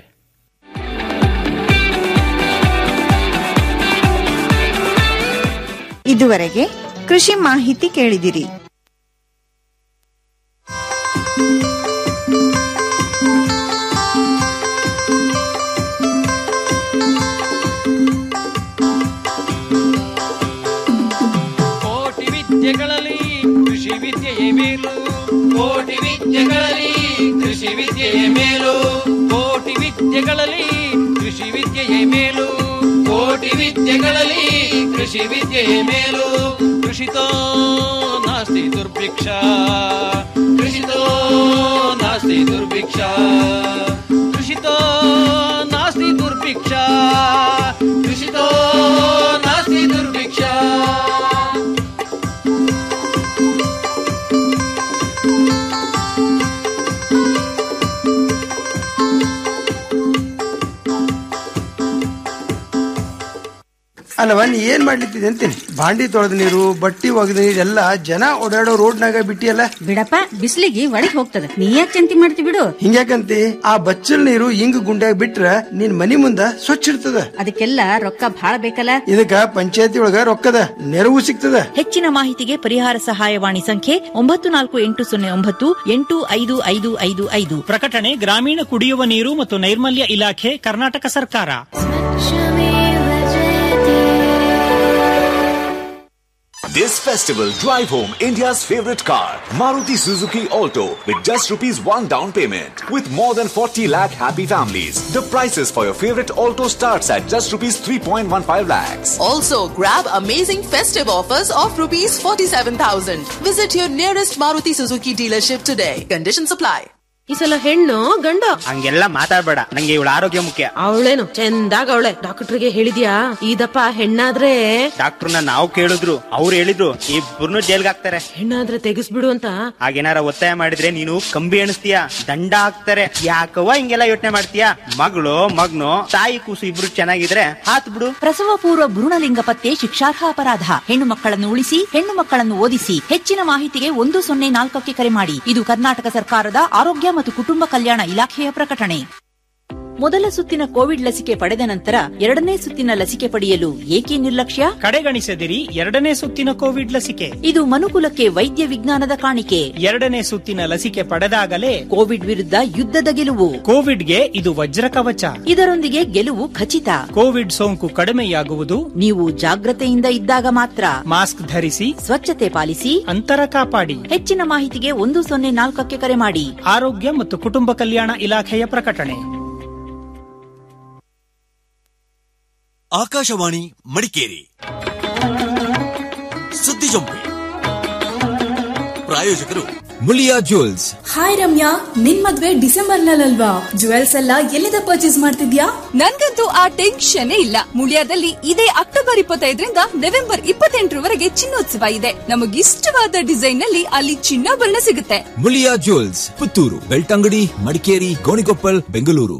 ಇದುವರೆಗೆ ಕೃಷಿ ಮಾಹಿತಿ ಕೇಳಿದಿರಿ ಕೋಟಿ ವಿದ್ಯೆಗಳಲ್ಲಿ ಕೃಷಿ ವಿದ್ಯೆಯೇ ಮೇಲು ಕೋಟಿ ವಿದ್ಯೆಗಳಲ್ಲಿ ಕೃಷಿ ವಿದ್ಯೆಯೇ ಮೇಲು ಕೋಟಿ ವಿದ್ಯೆಗಳಲ್ಲಿ ಕೃಷಿ ವಿದ್ಯೆಯೇ ಮೇಲು ಕೋಟಿ ವಿದ್ಯೆಗಳಲ್ಲಿ ಕೃಷಿ ವಿದ್ಯೆಯೇ ಮೇಲು ಕೃಷಿತೋ ನಾಸ್ತಿ ದುರ್ಭಿಕ್ಷ ಕೃಷಿತೋ ನಾಸ್ತಿ ದುರ್ಭಿಕ್ಷ ಕೃಷಿತೋ ನಾಸ್ತಿ ದುರ್ಭಿಕ್ಷ ಕೃಷಿತೋ ನಾಸ್ತಿ ದುರ್ಭಿಕ್ಷ ಅಲ್ಲವ ನೀ ಏನ್ ಮಾಡ್ಲಿತ್ತಿದೆ ಅಂತೀನಿ ಬಾಂಡಿ ತೊಳೆದ ನೀರು ಬಟ್ಟಿ ಒಗೆದ ನೀರು ಎಲ್ಲ ಜನ ಓಡಾಡೋ ರೋಡ್ನಾಗ ಬಿಟ್ಟಿಯಲ್ಲ ಬಿಡಪ್ಪ ಬಿಸಿಲಿಗೆ ಒಳಗ್ ಹೋಗ್ತದ ನೀ ಯಾಕೆ ಚಿಂತೆ ಮಾಡ್ತಿ ಬಿಡು ಹಿಂಗ್ಯಾಕಂತಿ ಆ ಬಚ್ಚಲ್ ನೀರು ಹಿಂಗ್ ಗುಂಡ್ಯಾಗ ಬಿಟ್ರ ನಿನ್ ಮನಿ ಮುಂದ ಸ್ವಚ್ಛ ಇರ್ತದ ಅದಕ್ಕೆಲ್ಲ ರೊಕ್ಕ ಬಾಳ ಬೇಕಲ್ಲ ಇದಕ್ಕ ಪಂಚಾಯತಿ ಒಳಗ ರೊಕ್ಕದ ನೆರವು ಸಿಗ್ತದ ಹೆಚ್ಚಿನ ಮಾಹಿತಿಗೆ ಪರಿಹಾರ ಸಹಾಯವಾಣಿ ಸಂಖ್ಯೆ ಒಂಬತ್ತು ನಾಲ್ಕು ಎಂಟು ಸೊನ್ನೆ ಒಂಬತ್ತು ಎಂಟು ಐದು ಐದು ಐದು ಐದು ಪ್ರಕಟಣೆ ಗ್ರಾಮೀಣ ಕುಡಿಯುವ ನೀರು ಮತ್ತು ನೈರ್ಮಲ್ಯ ಇಲಾಖೆ ಕರ್ನಾಟಕ ಸರ್ಕಾರ This festival, drive home India's favorite car, Maruti Suzuki Alto, with just rupees 1 down payment. With more than 40 lakh happy families, the prices for your favorite Alto starts at just rupees 3.15 lakhs. Also, grab amazing festive offers of rupees 47,000. Visit your nearest Maruti Suzuki dealership today. Conditions apply. ಈ ಸಲ ಹೆಣ್ಣು ಗಂಡು ಹಂಗೆಲ್ಲ ಮಾತಾಡ್ಬೇಡ ನಂಗೆ ಇವಳ ಆರೋಗ್ಯ ಮುಖ್ಯ ಅವಳೇನು ಚಂದಾಗ ಅವಳೆ ಡಾಕ್ಟರ್ಗೆ ಹೇಳಿದ್ಯಾ ಇದಪ್ಪ ಹೆಣ್ಣಾದ್ರೆ ಡಾಕ್ಟರ್ನ ನಾವು ಕೇಳಿದ್ರು ಅವ್ರು ಹೇಳಿದ್ರು ಇಬ್ಬರನ್ನು ಜೈಲ್ಗೆ ಹಾಕ್ತಾರೆ ಹೆಣ್ಣಾದ್ರೆ ತೆಗಿಸ್ಬಿಡು ಅಂತ ಹಾಗೇನಾರ ಒತ್ತಾಯ ಮಾಡಿದ್ರೆ ನೀನು ಕಂಬಿ ಎಣಿಸ್ತೀಯ ದಂಡ ಹಾಕ್ತಾರೆ ಯಾಕವ್ವ ಹಿಂಗೆಲ್ಲ ಯೋಚನೆ ಮಾಡ್ತೀಯ ಮಗಳು ಮಗ್ನು ತಾಯಿ ಕೂಸು ಇಬ್ರು ಚೆನ್ನಾಗಿದ್ರೆ ಹಾತ್ ಬಿಡು ಪ್ರಸವ ಪೂರ್ವ ಭ್ರೂಣಲಿಂಗ ಪತ್ತೆ ಶಿಕ್ಷಾರ್ಹ ಅಪರಾಧ ಹೆಣ್ಣು ಮಕ್ಕಳನ್ನು ಉಳಿಸಿ ಹೆಣ್ಣು ಮಕ್ಕಳನ್ನು ಓದಿಸಿ ಹೆಚ್ಚಿನ ಮಾಹಿತಿಗೆ ಒಂದು ಸೊನ್ನೆ ನಾಲ್ಕಕ್ಕೆ ಕರೆ ಮಾಡಿ ಇದು ಕರ್ನಾಟಕ ಸರ್ಕಾರದ ಆರೋಗ್ಯ ಮತ್ತು ಕುಟುಂಬ ಕಲ್ಯಾಣ ಇಲಾಖೆಯ ಪ್ರಕಟಣೆ ಮೊದಲ ಸುತ್ತಿನ ಕೋವಿಡ್ ಲಸಿಕೆ ಪಡೆದ ನಂತರ ಎರಡನೇ ಸುತ್ತಿನ ಲಸಿಕೆ ಪಡೆಯಲು ಏಕೆ ನಿರ್ಲಕ್ಷ್ಯ ಕಡೆಗಣಿಸದಿರಿ ಎರಡನೇ ಸುತ್ತಿನ ಕೋವಿಡ್ ಲಸಿಕೆ ಇದು ಮನುಕುಲಕ್ಕೆ ವೈದ್ಯ ವಿಜ್ಞಾನದ ಕಾಣಿಕೆ ಎರಡನೇ ಸುತ್ತಿನ ಲಸಿಕೆ ಪಡೆದಾಗಲೇ ಕೋವಿಡ್ ವಿರುದ್ಧ ಯುದ್ಧದ ಗೆಲುವು ಕೋವಿಡ್ಗೆ ಇದು ವಜ್ರ ಕವಚ ಇದರೊಂದಿಗೆ ಗೆಲುವು ಖಚಿತ ಕೋವಿಡ್ ಸೋಂಕು ಕಡಿಮೆಯಾಗುವುದು ನೀವು ಜಾಗ್ರತೆಯಿಂದ ಇದ್ದಾಗ ಮಾತ್ರ ಮಾಸ್ಕ್ ಧರಿಸಿ ಸ್ವಚ್ಛತೆ ಪಾಲಿಸಿ ಅಂತರ ಕಾಪಾಡಿ ಹೆಚ್ಚಿನ ಮಾಹಿತಿಗೆ ಒಂದು ಸೊನ್ನೆ ನಾಲ್ಕಕ್ಕೆ ಕರೆ ಮಾಡಿ ಆರೋಗ್ಯ ಮತ್ತು ಕುಟುಂಬ ಕಲ್ಯಾಣ ಇಲಾಖೆಯ ಪ್ರಕಟಣೆ ಆಕಾಶವಾಣಿ ಮಡಿಕೇರಿ ಸುದ್ದಿ ಜೊಂಪೆ ಪ್ರಾಯೋಜಕರು ಮುಳಿಯಾ ಜ್ಯುವೆಲ್ಸ್ ಹಾಯ್ ರಮ್ಯಾ ನಿನ್ ಮದ್ವೆ ಡಿಸೆಂಬರ್ ನಲ್ಲಲ್ವಾ ಜುವೆಲ್ಸ್ ಎಲ್ಲ ಎಲ್ಲಿಂದ ಪರ್ಚೇಸ್ ಮಾಡ್ತಿದ್ಯಾ ನನ್ಗಂತೂ ಆ ಟೆನ್ಷನ್ ಇಲ್ಲ ಮುಳಿಯಾದಲ್ಲಿ ಇದೇ ಅಕ್ಟೋಬರ್ ಇಪ್ಪತ್ತೈದರಿಂದ ನವೆಂಬರ್ ಇಪ್ಪತ್ತೆಂಟರವರೆಗೆ ಚಿನ್ನೋತ್ಸವ ಇದೆ ನಮಗಿಷ್ಟವಾದ ಡಿಸೈನ್ ನಲ್ಲಿ ಅಲ್ಲಿ ಚಿನ್ನಾಭರಣ ಸಿಗುತ್ತೆ ಮುಳಿಯಾ ಜ್ಯುವೆಲ್ಸ್ ಪುತ್ತೂರು ಬೆಳ್ತಂಗಡಿ ಮಡಿಕೇರಿ ಗೋಣಿಕೊಪ್ಪಲ್ ಬೆಂಗಳೂರು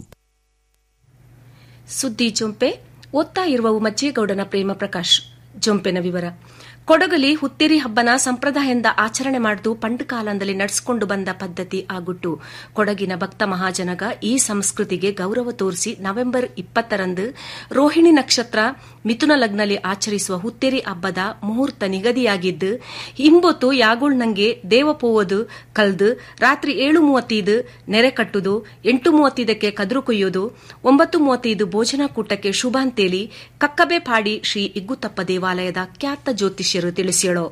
ಸುದ್ದಿ ಜೊಂಪೆ ಓದ್ತಾ ಇರುವವು ಮಜ್ಜೇಗೌಡನ ಪ್ರೇಮ ಪ್ರಕಾಶ್ ಜೊಂಪೆನ ವಿವರ ಕೊಡಗಲಿ ಹುತ್ತೇರಿ ಹಬ್ಬನ ಸಂಪ್ರದಾಯದಿಂದ ಆಚರಣೆ ಮಾಡುದು ಪಂಡು ಕಾಲದಲ್ಲಿ ನಡೆಸಿಕೊಂಡು ಬಂದ ಪದ್ಧತಿ ಆಗುಟ್ಟು ಕೊಡಗಿನ ಭಕ್ತ ಮಹಾಜನಗ ಈ ಸಂಸ್ಕೃತಿಗೆ ಗೌರವ ತೋರಿಸಿ ನವೆಂಬರ್ ಇಪ್ಪತ್ತರಂದು ರೋಹಿಣಿ ನಕ್ಷತ್ರ ಮಿಥುನ ಲಗ್ನಲ್ಲಿ ಆಚರಿಸುವ ಹುತ್ತೇರಿ ಹಬ್ಬದ ಮುಹೂರ್ತ ನಿಗದಿಯಾಗಿದ್ದು ಇಂಬೊತ್ತು ಯಾಗುಳ್ನಂಗೆ ದೇವಪೋವದು ಕಲ್ದು ರಾತ್ರಿ ಏಳು ಮೂವತ್ತೈದು ನೆರೆ ಕಟ್ಟುದು ಎಂಟು ಮೂವತ್ತೈದಕ್ಕೆ ಕದ್ರು ಕೊಯ್ಯೋದು ಒಂಬತ್ತು ಮೂವತ್ತೈದು ಭೋಜನ ಕೂಟಕ್ಕೆ ಶುಭಾಂತೇಲಿ ಕಕ್ಕಬೆ ಪಾಡಿ ಶ್ರೀ ಇಗ್ಗುತ್ತಪ್ಪ ದೇವಾಲಯದ ಖ್ಯಾತ ಜ್ಯೋತಿಷ್ಯರು ತಿಳಿಸಿಯಳು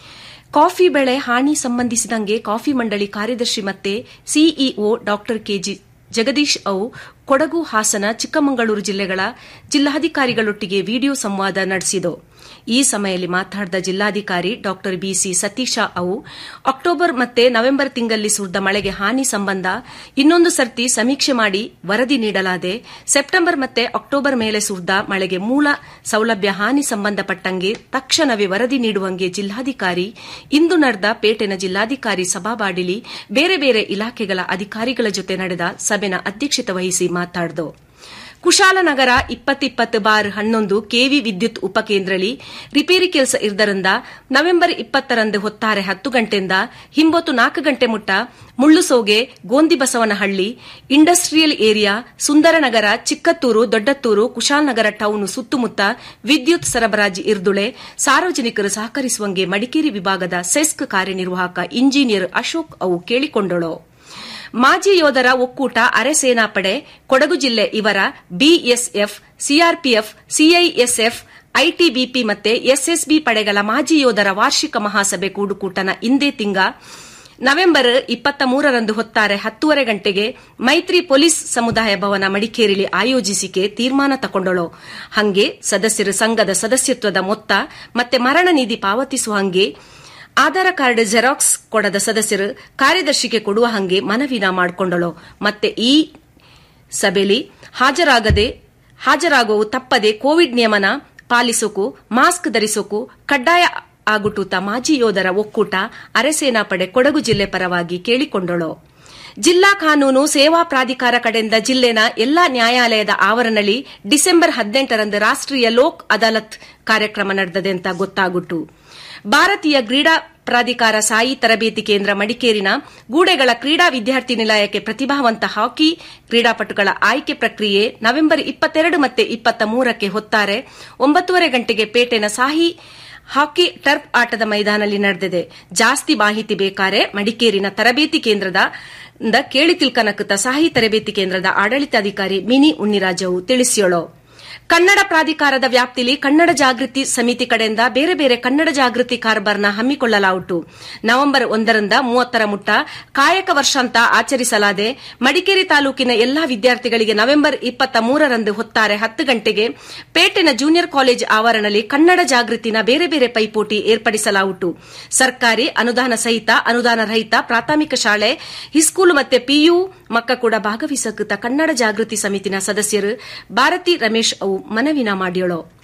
ಕಾಫಿ ಬೆಳೆ ಹಾನಿ ಸಂಬಂಧಿಸಿದಂಗೆ ಕಾಫಿ ಮಂಡಳಿ ಕಾರ್ಯದರ್ಶಿ ಮತ್ತೆ ಸಿಇಒ ಡಾ ಕೆಜಿ ಜಗದೀಶ್ ಅವು ಕೊಡಗು ಹಾಸನ ಚಿಕ್ಕಮಗಳೂರು ಜಿಲ್ಲೆಗಳ ಜಿಲ್ಲಾಧಿಕಾರಿಗಳೊಟ್ಟಿಗೆ ವಿಡಿಯೋ ಸಂವಾದ ನಡೆಸಿದರು ಈ ಸಮಯದಲ್ಲಿ ಮಾತನಾಡಿದ ಜಿಲ್ಲಾಧಿಕಾರಿ ಡಾ ಬಿಸಿ ಸತೀಶ ಅವು ಅಕ್ಟೋಬರ್ ಮತ್ತೆ ನವೆಂಬರ್ ತಿಂಗಳಲ್ಲಿ ಸುರಿದ ಮಳೆಗೆ ಹಾನಿ ಸಂಬಂಧ ಇನ್ನೊಂದು ಸರ್ತಿ ಸಮೀಕ್ಷೆ ಮಾಡಿ ವರದಿ ನೀಡಲಾದೆ ಸೆಪ್ಟೆಂಬರ್ ಮತ್ತೆ ಅಕ್ಟೋಬರ್ ಮೇಲೆ ಸುರಿದ ಮಳೆಗೆ ಮೂಲ ಸೌಲಭ್ಯ ಹಾನಿ ಸಂಬಂಧಪಟ್ಟಂಗೆ ತಕ್ಷಣವೇ ವರದಿ ನೀಡುವಂಗೆ ಜಿಲ್ಲಾಧಿಕಾರಿ ಇಂದು ನಡೆದ ಪೇಟೆನ ಜಿಲ್ಲಾಧಿಕಾರಿ ಸಭಾಬಾಡಿಲಿ ಬೇರೆ ಬೇರೆ ಇಲಾಖೆಗಳ ಅಧಿಕಾರಿಗಳ ಜೊತೆ ನಡೆದ ಸಭೆನ ಅಧ್ಯಕ್ಷತೆ ವಹಿಸಿ ಮಾತನಾಡಿದರು ಕುಶಾಲನಗರ ಇಪ್ಪತ್ತಿಪ್ಪತ್ತು ಬಾರ್ ಹನ್ನೊಂದು ಕೆವಿ ವಿದ್ಯುತ್ ಉಪಕೇಂದ್ರಳಿ ರಿಪೇರಿ ಕೆಲಸ ಇರದರಿಂದ ನವೆಂಬರ್ ಇಪ್ಪತ್ತರಂದು ಹೊತ್ತಾರೆ ಹತ್ತು ಗಂಟೆಯಿಂದ ಹಿಂಬೊತ್ತು ನಾಲ್ಕು ಗಂಟೆ ಮುಟ್ಟ Mullusoge Gondibasavanahalli industrial area Sundaranagar Chikkathur Doddathur Kushalnagar town ಸುತ್ತಮುತ್ತ ವಿದ್ಯುತ್ ಸರಬರಾಜು ಇರ್ದುಳೆ ಸಾರ್ವಜನಿಕರು ಸಹಕರಿಸುವಂಗೆ ಮಡಿಕೇರಿ ವಿಭಾಗದ ಸೆಸ್ಕ್ ಕಾರ್ಯನಿರ್ವಾಹಕ ಇಂಜಿನಿಯರ್ ಅಶೋಕ್ ಅವು ಕೇಳಿಕೊಂಡಳು ಮಾಜಿ ಯೋಧರ ಒಕ್ಕೂಟ ಅರೆ ಸೇನಾಪಡೆ ಕೊಡಗು ಜಿಲ್ಲೆ ಇವರ ಬಿಎಸ್ಎಫ್ ಸಿಆರ್ಪಿಎಫ್ ಸಿಐಎಸ್ಎಫ್ ಐಟಿಬಿಪಿ ಮತ್ತೆ ಎಸ್ಎಸ್ಬಿ ಪಡೆಗಳ ಮಾಜಿ ಯೋಧರ ವಾರ್ಷಿಕ ಮಹಾಸಭೆ ಕೂಡುಕೂಟನ ಇಂದೇ ತಿಂಗ ನವೆಂಬರ್ ಇಪ್ಪತ್ತ ಮೂರರಂದು ಹೊತ್ತಾರೆ ಹತ್ತೂವರೆ ಗಂಟೆಗೆ ಮೈತ್ರಿ ಪೊಲೀಸ್ ಸಮುದಾಯ ಭವನ ಮಡಿಕೇರಿಲಿ ಆಯೋಜಿಸಿಕೆ ತೀರ್ಮಾನ ತಗೊಂಡಳು ಹಂಗೆ ಸದಸ್ಯರು ಸಂಘದ ಸದಸ್ಯತ್ವದ ಮೊತ್ತ ಮತ್ತೆ ಮರಣ ನಿಧಿ ಪಾವತಿಸುವ ಹಂಗೆ ಆಧಾರ್ ಕಾರ್ಡ್ ಜೆರಾಕ್ಸ್ ಕೊಡದ ಸದಸ್ಯರು ಕಾರ್ಯದರ್ಶಿಗೆ ಕೊಡುವ ಹಂಗೆ ಮನವಿನ ಮಾಡಿಕೊಂಡಳು ಮತ್ತೆ ಈ ಸಭೆಯಲ್ಲಿ ಹಾಜರಾಗದೆ ಹಾಜರಾಗುವು ತಪ್ಪದೆ ಕೋವಿಡ್ ನಿಯಮನ ಪಾಲಿಸೋಕು ಮಾಸ್ಕ್ ಧರಿಸೋಕು ಕಡ್ಡಾಯ ಆಗುಟೂತ ಮಾಜಿ ಯೋಧರ ಒಕ್ಕೂಟ ಅರೆಸೇನಾಪಡೆ ಕೊಡಗು ಜಿಲ್ಲೆ ಪರವಾಗಿ ಕೇಳಿಕೊಂಡಳು ಜಿಲ್ಲಾ ಕಾನೂನು ಸೇವಾ ಪ್ರಾಧಿಕಾರ ಕಡೆಯಿಂದ ಜಿಲ್ಲೆನ ಎಲ್ಲಾ ನ್ಯಾಯಾಲಯದ ಆವರಣದಲ್ಲಿ ಡಿಸೆಂಬರ್ ಹದಿನೆಂಟರಂದು ರಾಷ್ಟೀಯ ಲೋಕ್ ಅದಾಲತ್ ಕಾರ್ಯಕ್ರಮ ನಡೆದದೆ ಅಂತ ಗೊತ್ತಾಗುಟ್ಟು ಭಾರತೀಯ ಕ್ರೀಡಾ ಪ್ರಾಧಿಕಾರ ಸಾಯಿ ತರಬೇತಿ ಕೇಂದ್ರ ಮಡಿಕೇರಿನ ಗೂಡೆಗಳ ಕ್ರೀಡಾ ವಿದ್ಯಾರ್ಥಿ ನಿಲಯಕ್ಕೆ ಪ್ರತಿಭಾವಂತ ಹಾಕಿ ಕ್ರೀಡಾಪಟುಗಳ ಆಯ್ಕೆ ಪ್ರಕ್ರಿಯೆ ನವೆಂಬರ್ ಇಪ್ಪತ್ತೆರಡು ಮತ್ತೆ ಇಪ್ಪತ್ತ ಮೂರಕ್ಕೆ ಹೊತ್ತಾರೆ ಒಂಬತ್ತೂವರೆ ಗಂಟೆಗೆ ಪೇಟೆನ ಸಾಹಿ ಹಾಕಿ ಟರ್ಫ್ ಆಟದ ಮೈದಾನಲ್ಲಿ ನಡೆದಿದೆ ಜಾಸ್ತಿ ಮಾಹಿತಿ ಬೇಕಾರೆ ಮಡಿಕೇರಿನ ತರಬೇತಿ ಕೇಂದ್ರದ ಕೇಳಿ ತಿಳ್ಕನಕುತ್ತ ಸಾಹಿ ತರಬೇತಿ ಕೇಂದ್ರದ ಆಡಳಿತಾಧಿಕಾರಿ ಮಿನಿ ಉಣ್ಣಿರಾಜವು ತಿಳಿಸಿಯಳು ಕನ್ನಡ ಪ್ರಾಧಿಕಾರದ ವ್ಯಾಪ್ತಿಯಲ್ಲಿ ಕನ್ನಡ ಜಾಗೃತಿ ಸಮಿತಿ ಕಡೆಯಿಂದ ಬೇರೆ ಬೇರೆ ಕನ್ನಡ ಜಾಗೃತಿ ಕಾರ್ಬಾರ್ನ ಹಮ್ಮಿಕೊಳ್ಳಲಾಯಿತು ನವೆಂಬರ್ ಒಂದರಿಂದ ಮೂವತ್ತರ ಮುಟ್ಟ ಕಾಯಕ ವರ್ಷಾಂತ ಆಚರಿಸಲಾದೆ ಮಡಿಕೇರಿ ತಾಲೂಕಿನ ಎಲ್ಲಾ ವಿದ್ಯಾರ್ಥಿಗಳಿಗೆ ನವೆಂಬರ್ ಇಪ್ಪತ್ತ ಮೂರರಂದು ಹೊತ್ತಾರೆ ಹತ್ತು ಗಂಟೆಗೆ ಪೇಟೆನ ಜೂನಿಯರ್ ಕಾಲೇಜ್ ಆವರಣದಲ್ಲಿ ಕನ್ನಡ ಜಾಗೃತಿನ ಬೇರೆ ಬೇರೆ ಪೈಪೋಟಿ ಏರ್ಪಡಿಸಲಾಯಿತು ಸರ್ಕಾರಿ ಅನುದಾನ ಸಹಿತ ಅನುದಾನ ರಹಿತ ಪ್ರಾಥಮಿಕ ಶಾಲೆ ಹಿಸ್ಕೂಲ್ ಮತ್ತೆ ಪಿಯು ಮಕ್ಕ ಕೂಡ ಭಾಗವಹಿಸಕುತ್ತ ಕನ್ನಡ ಜಾಗೃತಿ ಸಮಿತಿನ ಸದಸ್ಯರು ಭಾರತಿ ರಮೇಶ್ ಅವು ಮನವಿನ ಮಾಡಿಯಳು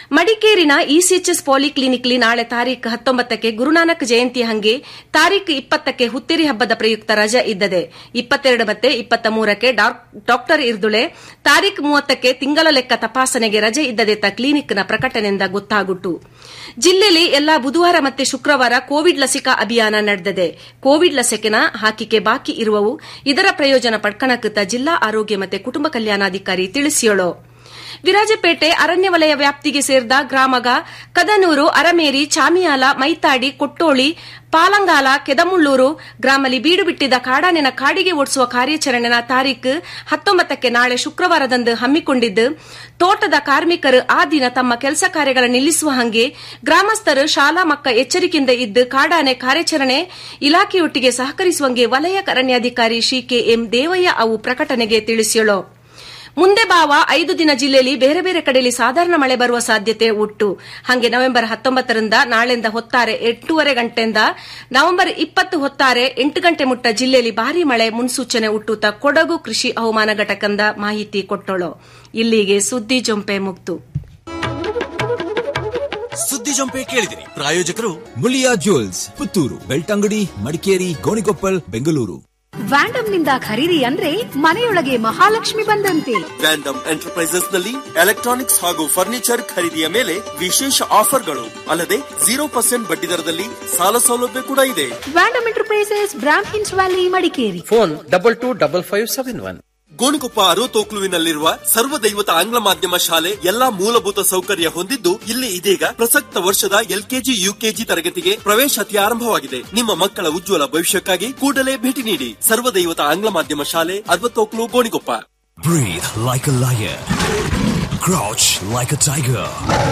ಮಡಿಕೇರಿನ ಇಸಿಎಚ್ಎಸ್ ಪಾಲಿಕ್ಲಿನಿಕ್ಲಿ ನಾಳೆ ತಾರೀಖು ಹತ್ತೊಂಬತ್ತಕ್ಕೆ ಗುರುನಾನಕ್ ಜಯಂತಿ ಹಂಗೆ ತಾರೀಖು ಇಪ್ಪತ್ತಕ್ಕೆ ಹುತ್ತಿರಿ ಹಬ್ಬದ ಪ್ರಯುಕ್ತ ರಜೆ ಇದ್ದದೆ ಇಪ್ಪತ್ತೆರಡು ಮತ್ತೆ ಇಪ್ಪತ್ತ ಮೂರಕ್ಕೆ ಡಾಕ್ಟರ್ ಇರ್ದುಳೆ ತಾರೀಖು ಮೂವತ್ತಕ್ಕೆ ತಿಂಗಳ ಲೆಕ್ಕ ತಪಾಸಣೆಗೆ ರಜೆ ಇದ್ದದೆ ತ ಕ್ಲಿನಿಕ್ನ ಪ್ರಕಟಣೆಯಿಂದ ಗೊತ್ತಾಗುಟ್ಟು ಜಿಲ್ಲೆಯಲ್ಲಿ ಎಲ್ಲಾ ಬುಧವಾರ ಮತ್ತೆ ಶುಕ್ರವಾರ ಕೋವಿಡ್ ಲಸಿಕಾ ಅಭಿಯಾನ ನಡೆದಿದೆ ಕೋವಿಡ್ ಲಸಿಕೆನ ಹಾಕಿಕೆ ಬಾಕಿ ಇರುವವು ಇದರ ಪ್ರಯೋಜನ ಪಡ್ಕಣಕುತ್ತ ಜಿಲ್ಲಾ ಆರೋಗ್ಯ ಮತ್ತು ಕುಟುಂಬ ಕಲ್ಯಾಣಾಧಿಕಾರಿ ತಿಳಿಸಿಯೋಳು ವಿರಾಜಪೇಟೆ ಅರಣ್ಯ ವಲಯ ವ್ಯಾಪ್ತಿಗೆ ಸೇರಿದ ಗ್ರಾಮಗ ಕದನೂರು ಅರಮೇರಿ ಚಾಮಿಯಾಲ ಮೈತಾಡಿ ಕೊಟ್ಟೋಳಿ ಪಾಲಂಗಾಲ ಕೆದಮುಳ್ಳೂರು ಗ್ರಾಮಲ್ಲಿ ಬೀಡು ಬಿಟ್ಟಿದ್ದ ಕಾಡಾನೆನ ಕಾಡಿಗೆ ಓಡಿಸುವ ಕಾರ್ಯಾಚರಣೆನ ತಾರೀಖು ಹತ್ತೊಂಬತ್ತಕ್ಕೆ ನಾಳೆ ಶುಕ್ರವಾರದಂದು ಹಮ್ಮಿಕೊಂಡಿದ್ದು ತೋಟದ ಕಾರ್ಮಿಕರು ಆ ದಿನ ತಮ್ಮ ಕೆಲಸ ಕಾರ್ಯಗಳ ನಿಲ್ಲಿಸುವ ಹಂಗೆ ಗ್ರಾಮಸ್ಥರು ಶಾಲಾ ಮಕ್ಕ ಎಚ್ಚರಿಕೆಯಿಂದ ಇದ್ದು ಕಾಡಾನೆ ಕಾರ್ಯಾಚರಣೆ ಇಲಾಖೆಯೊಟ್ಟಿಗೆ ಸಹಕರಿಸುವಂಗೆ ವಲಯ ಅರಣ್ಯಾಧಿಕಾರಿ ಶ್ರೀ ಕೆ ಎಂ ದೇವಯ್ಯ ಅವು ಪ್ರಕಟಣೆಗೆ ತಿಳಿಸಿಯಳು ಮುಂದೆ ಬಾವ ಐದು ದಿನ ಜಿಲ್ಲೆಯಲ್ಲಿ ಬೇರೆ ಬೇರೆ ಕಡೆಯಲ್ಲಿ ಸಾಧಾರಣ ಮಳೆ ಬರುವ ಸಾಧ್ಯತೆ ಉಂಟು ಹಾಗೆ ನವೆಂಬರ್ ಹತ್ತೊಂಬತ್ತರಿಂದ ನಾಳೆಯಿಂದ ಹೊತ್ತಾರೆ ಎಂಟೂವರೆ ಗಂಟೆಯಿಂದ ನವೆಂಬರ್ ಇಪ್ಪತ್ತು ಹೊತ್ತಾರೆ ಎಂಟು ಗಂಟೆ ಮುಟ್ಟ ಜಿಲ್ಲೆಯಲ್ಲಿ ಭಾರೀ ಮಳೆ ಮುನ್ಸೂಚನೆ ಹುಟ್ಟುತ್ತಾ ಕೊಡಗು ಕೃಷಿ ಹವಾಮಾನ ಘಟಕದ ಮಾಹಿತಿ ಕೊಟ್ಟಳು ಇಲ್ಲಿಗೆ ಸುದ್ದಿ ಜೊಂಪೆ ಮುಕ್ತು ಸುದ್ದಿ ಜೊಂಪೆ ಕೇಳಿದಿರಿ ಪ್ರಾಯೋಜಕರು ಮುಳಿಯಾ ಜ್ಯುವೆಲ್ಸ್ ಪುತ್ತೂರು ಬೆಳ್ತಂಗಡಿ ಮಡಿಕೇರಿ ಗೋಣಿಕೊಪ್ಪಲ್ ಬೆಂಗಳೂರು ವ್ಯಾಂಡಮ್ ನಿಂದ ಖರೀದಿ ಅಂದ್ರೆ ಮನೆಯೊಳಗೆ ಮಹಾಲಕ್ಷ್ಮಿ ಬಂದಂತೆ ವ್ಯಾಂಡಮ್ ಎಂಟರ್ಪ್ರೈಸಸ್ ನಲ್ಲಿ ಎಲೆಕ್ಟ್ರಾನಿಕ್ಸ್ ಹಾಗೂ ಫರ್ನಿಚರ್ ಖರೀದಿಯ ಮೇಲೆ ವಿಶೇಷ ಆಫರ್ಗಳು ಅಲ್ಲದೆ ಜೀರೋ ಪರ್ಸೆಂಟ್ ಬಡ್ಡಿ ದರದಲ್ಲಿ ಸಾಲ ಸೌಲಭ್ಯ ಕೂಡ ಇದೆ ವ್ಯಾಂಡಮ್ ಎಂಟರ್ಪ್ರೈಸಸ್ ಬ್ರಾಮ್ ಹಿನ್ಸ್ valley Madikeri phone double two double five seven one Gonikoppa ಅರೋತೋಕ್ಲುವಿನಲ್ಲಿರುವ ಸರ್ವದೈವತ ಆಂಗ್ಲ ಮಾಧ್ಯಮ ಶಾಲೆ ಎಲ್ಲಾ ಮೂಲಭೂತ ಸೌಕರ್ಯ ಹೊಂದಿದ್ದು ಇಲ್ಲಿ ಇದೀಗ ಪ್ರಸಕ್ತ ವರ್ಷದ ಎಲ್ಕೆಜಿ ಯುಕೆಜಿ ತರಗತಿಗೆ ಪ್ರವೇಶಾತಿ ಆರಂಭವಾಗಿದೆ ನಿಮ್ಮ ಮಕ್ಕಳ ಉಜ್ವಲ ಭವಿಷ್ಯಕ್ಕಾಗಿ ಕೂಡಲೇ ಭೇಟಿ ನೀಡಿ ಸರ್ವದೈವತ ಆಂಗ್ಲ ಮಾಧ್ಯಮ ಶಾಲೆ Arvathoklu Gonikoppa Breathe like a lion. Crouch like a tiger.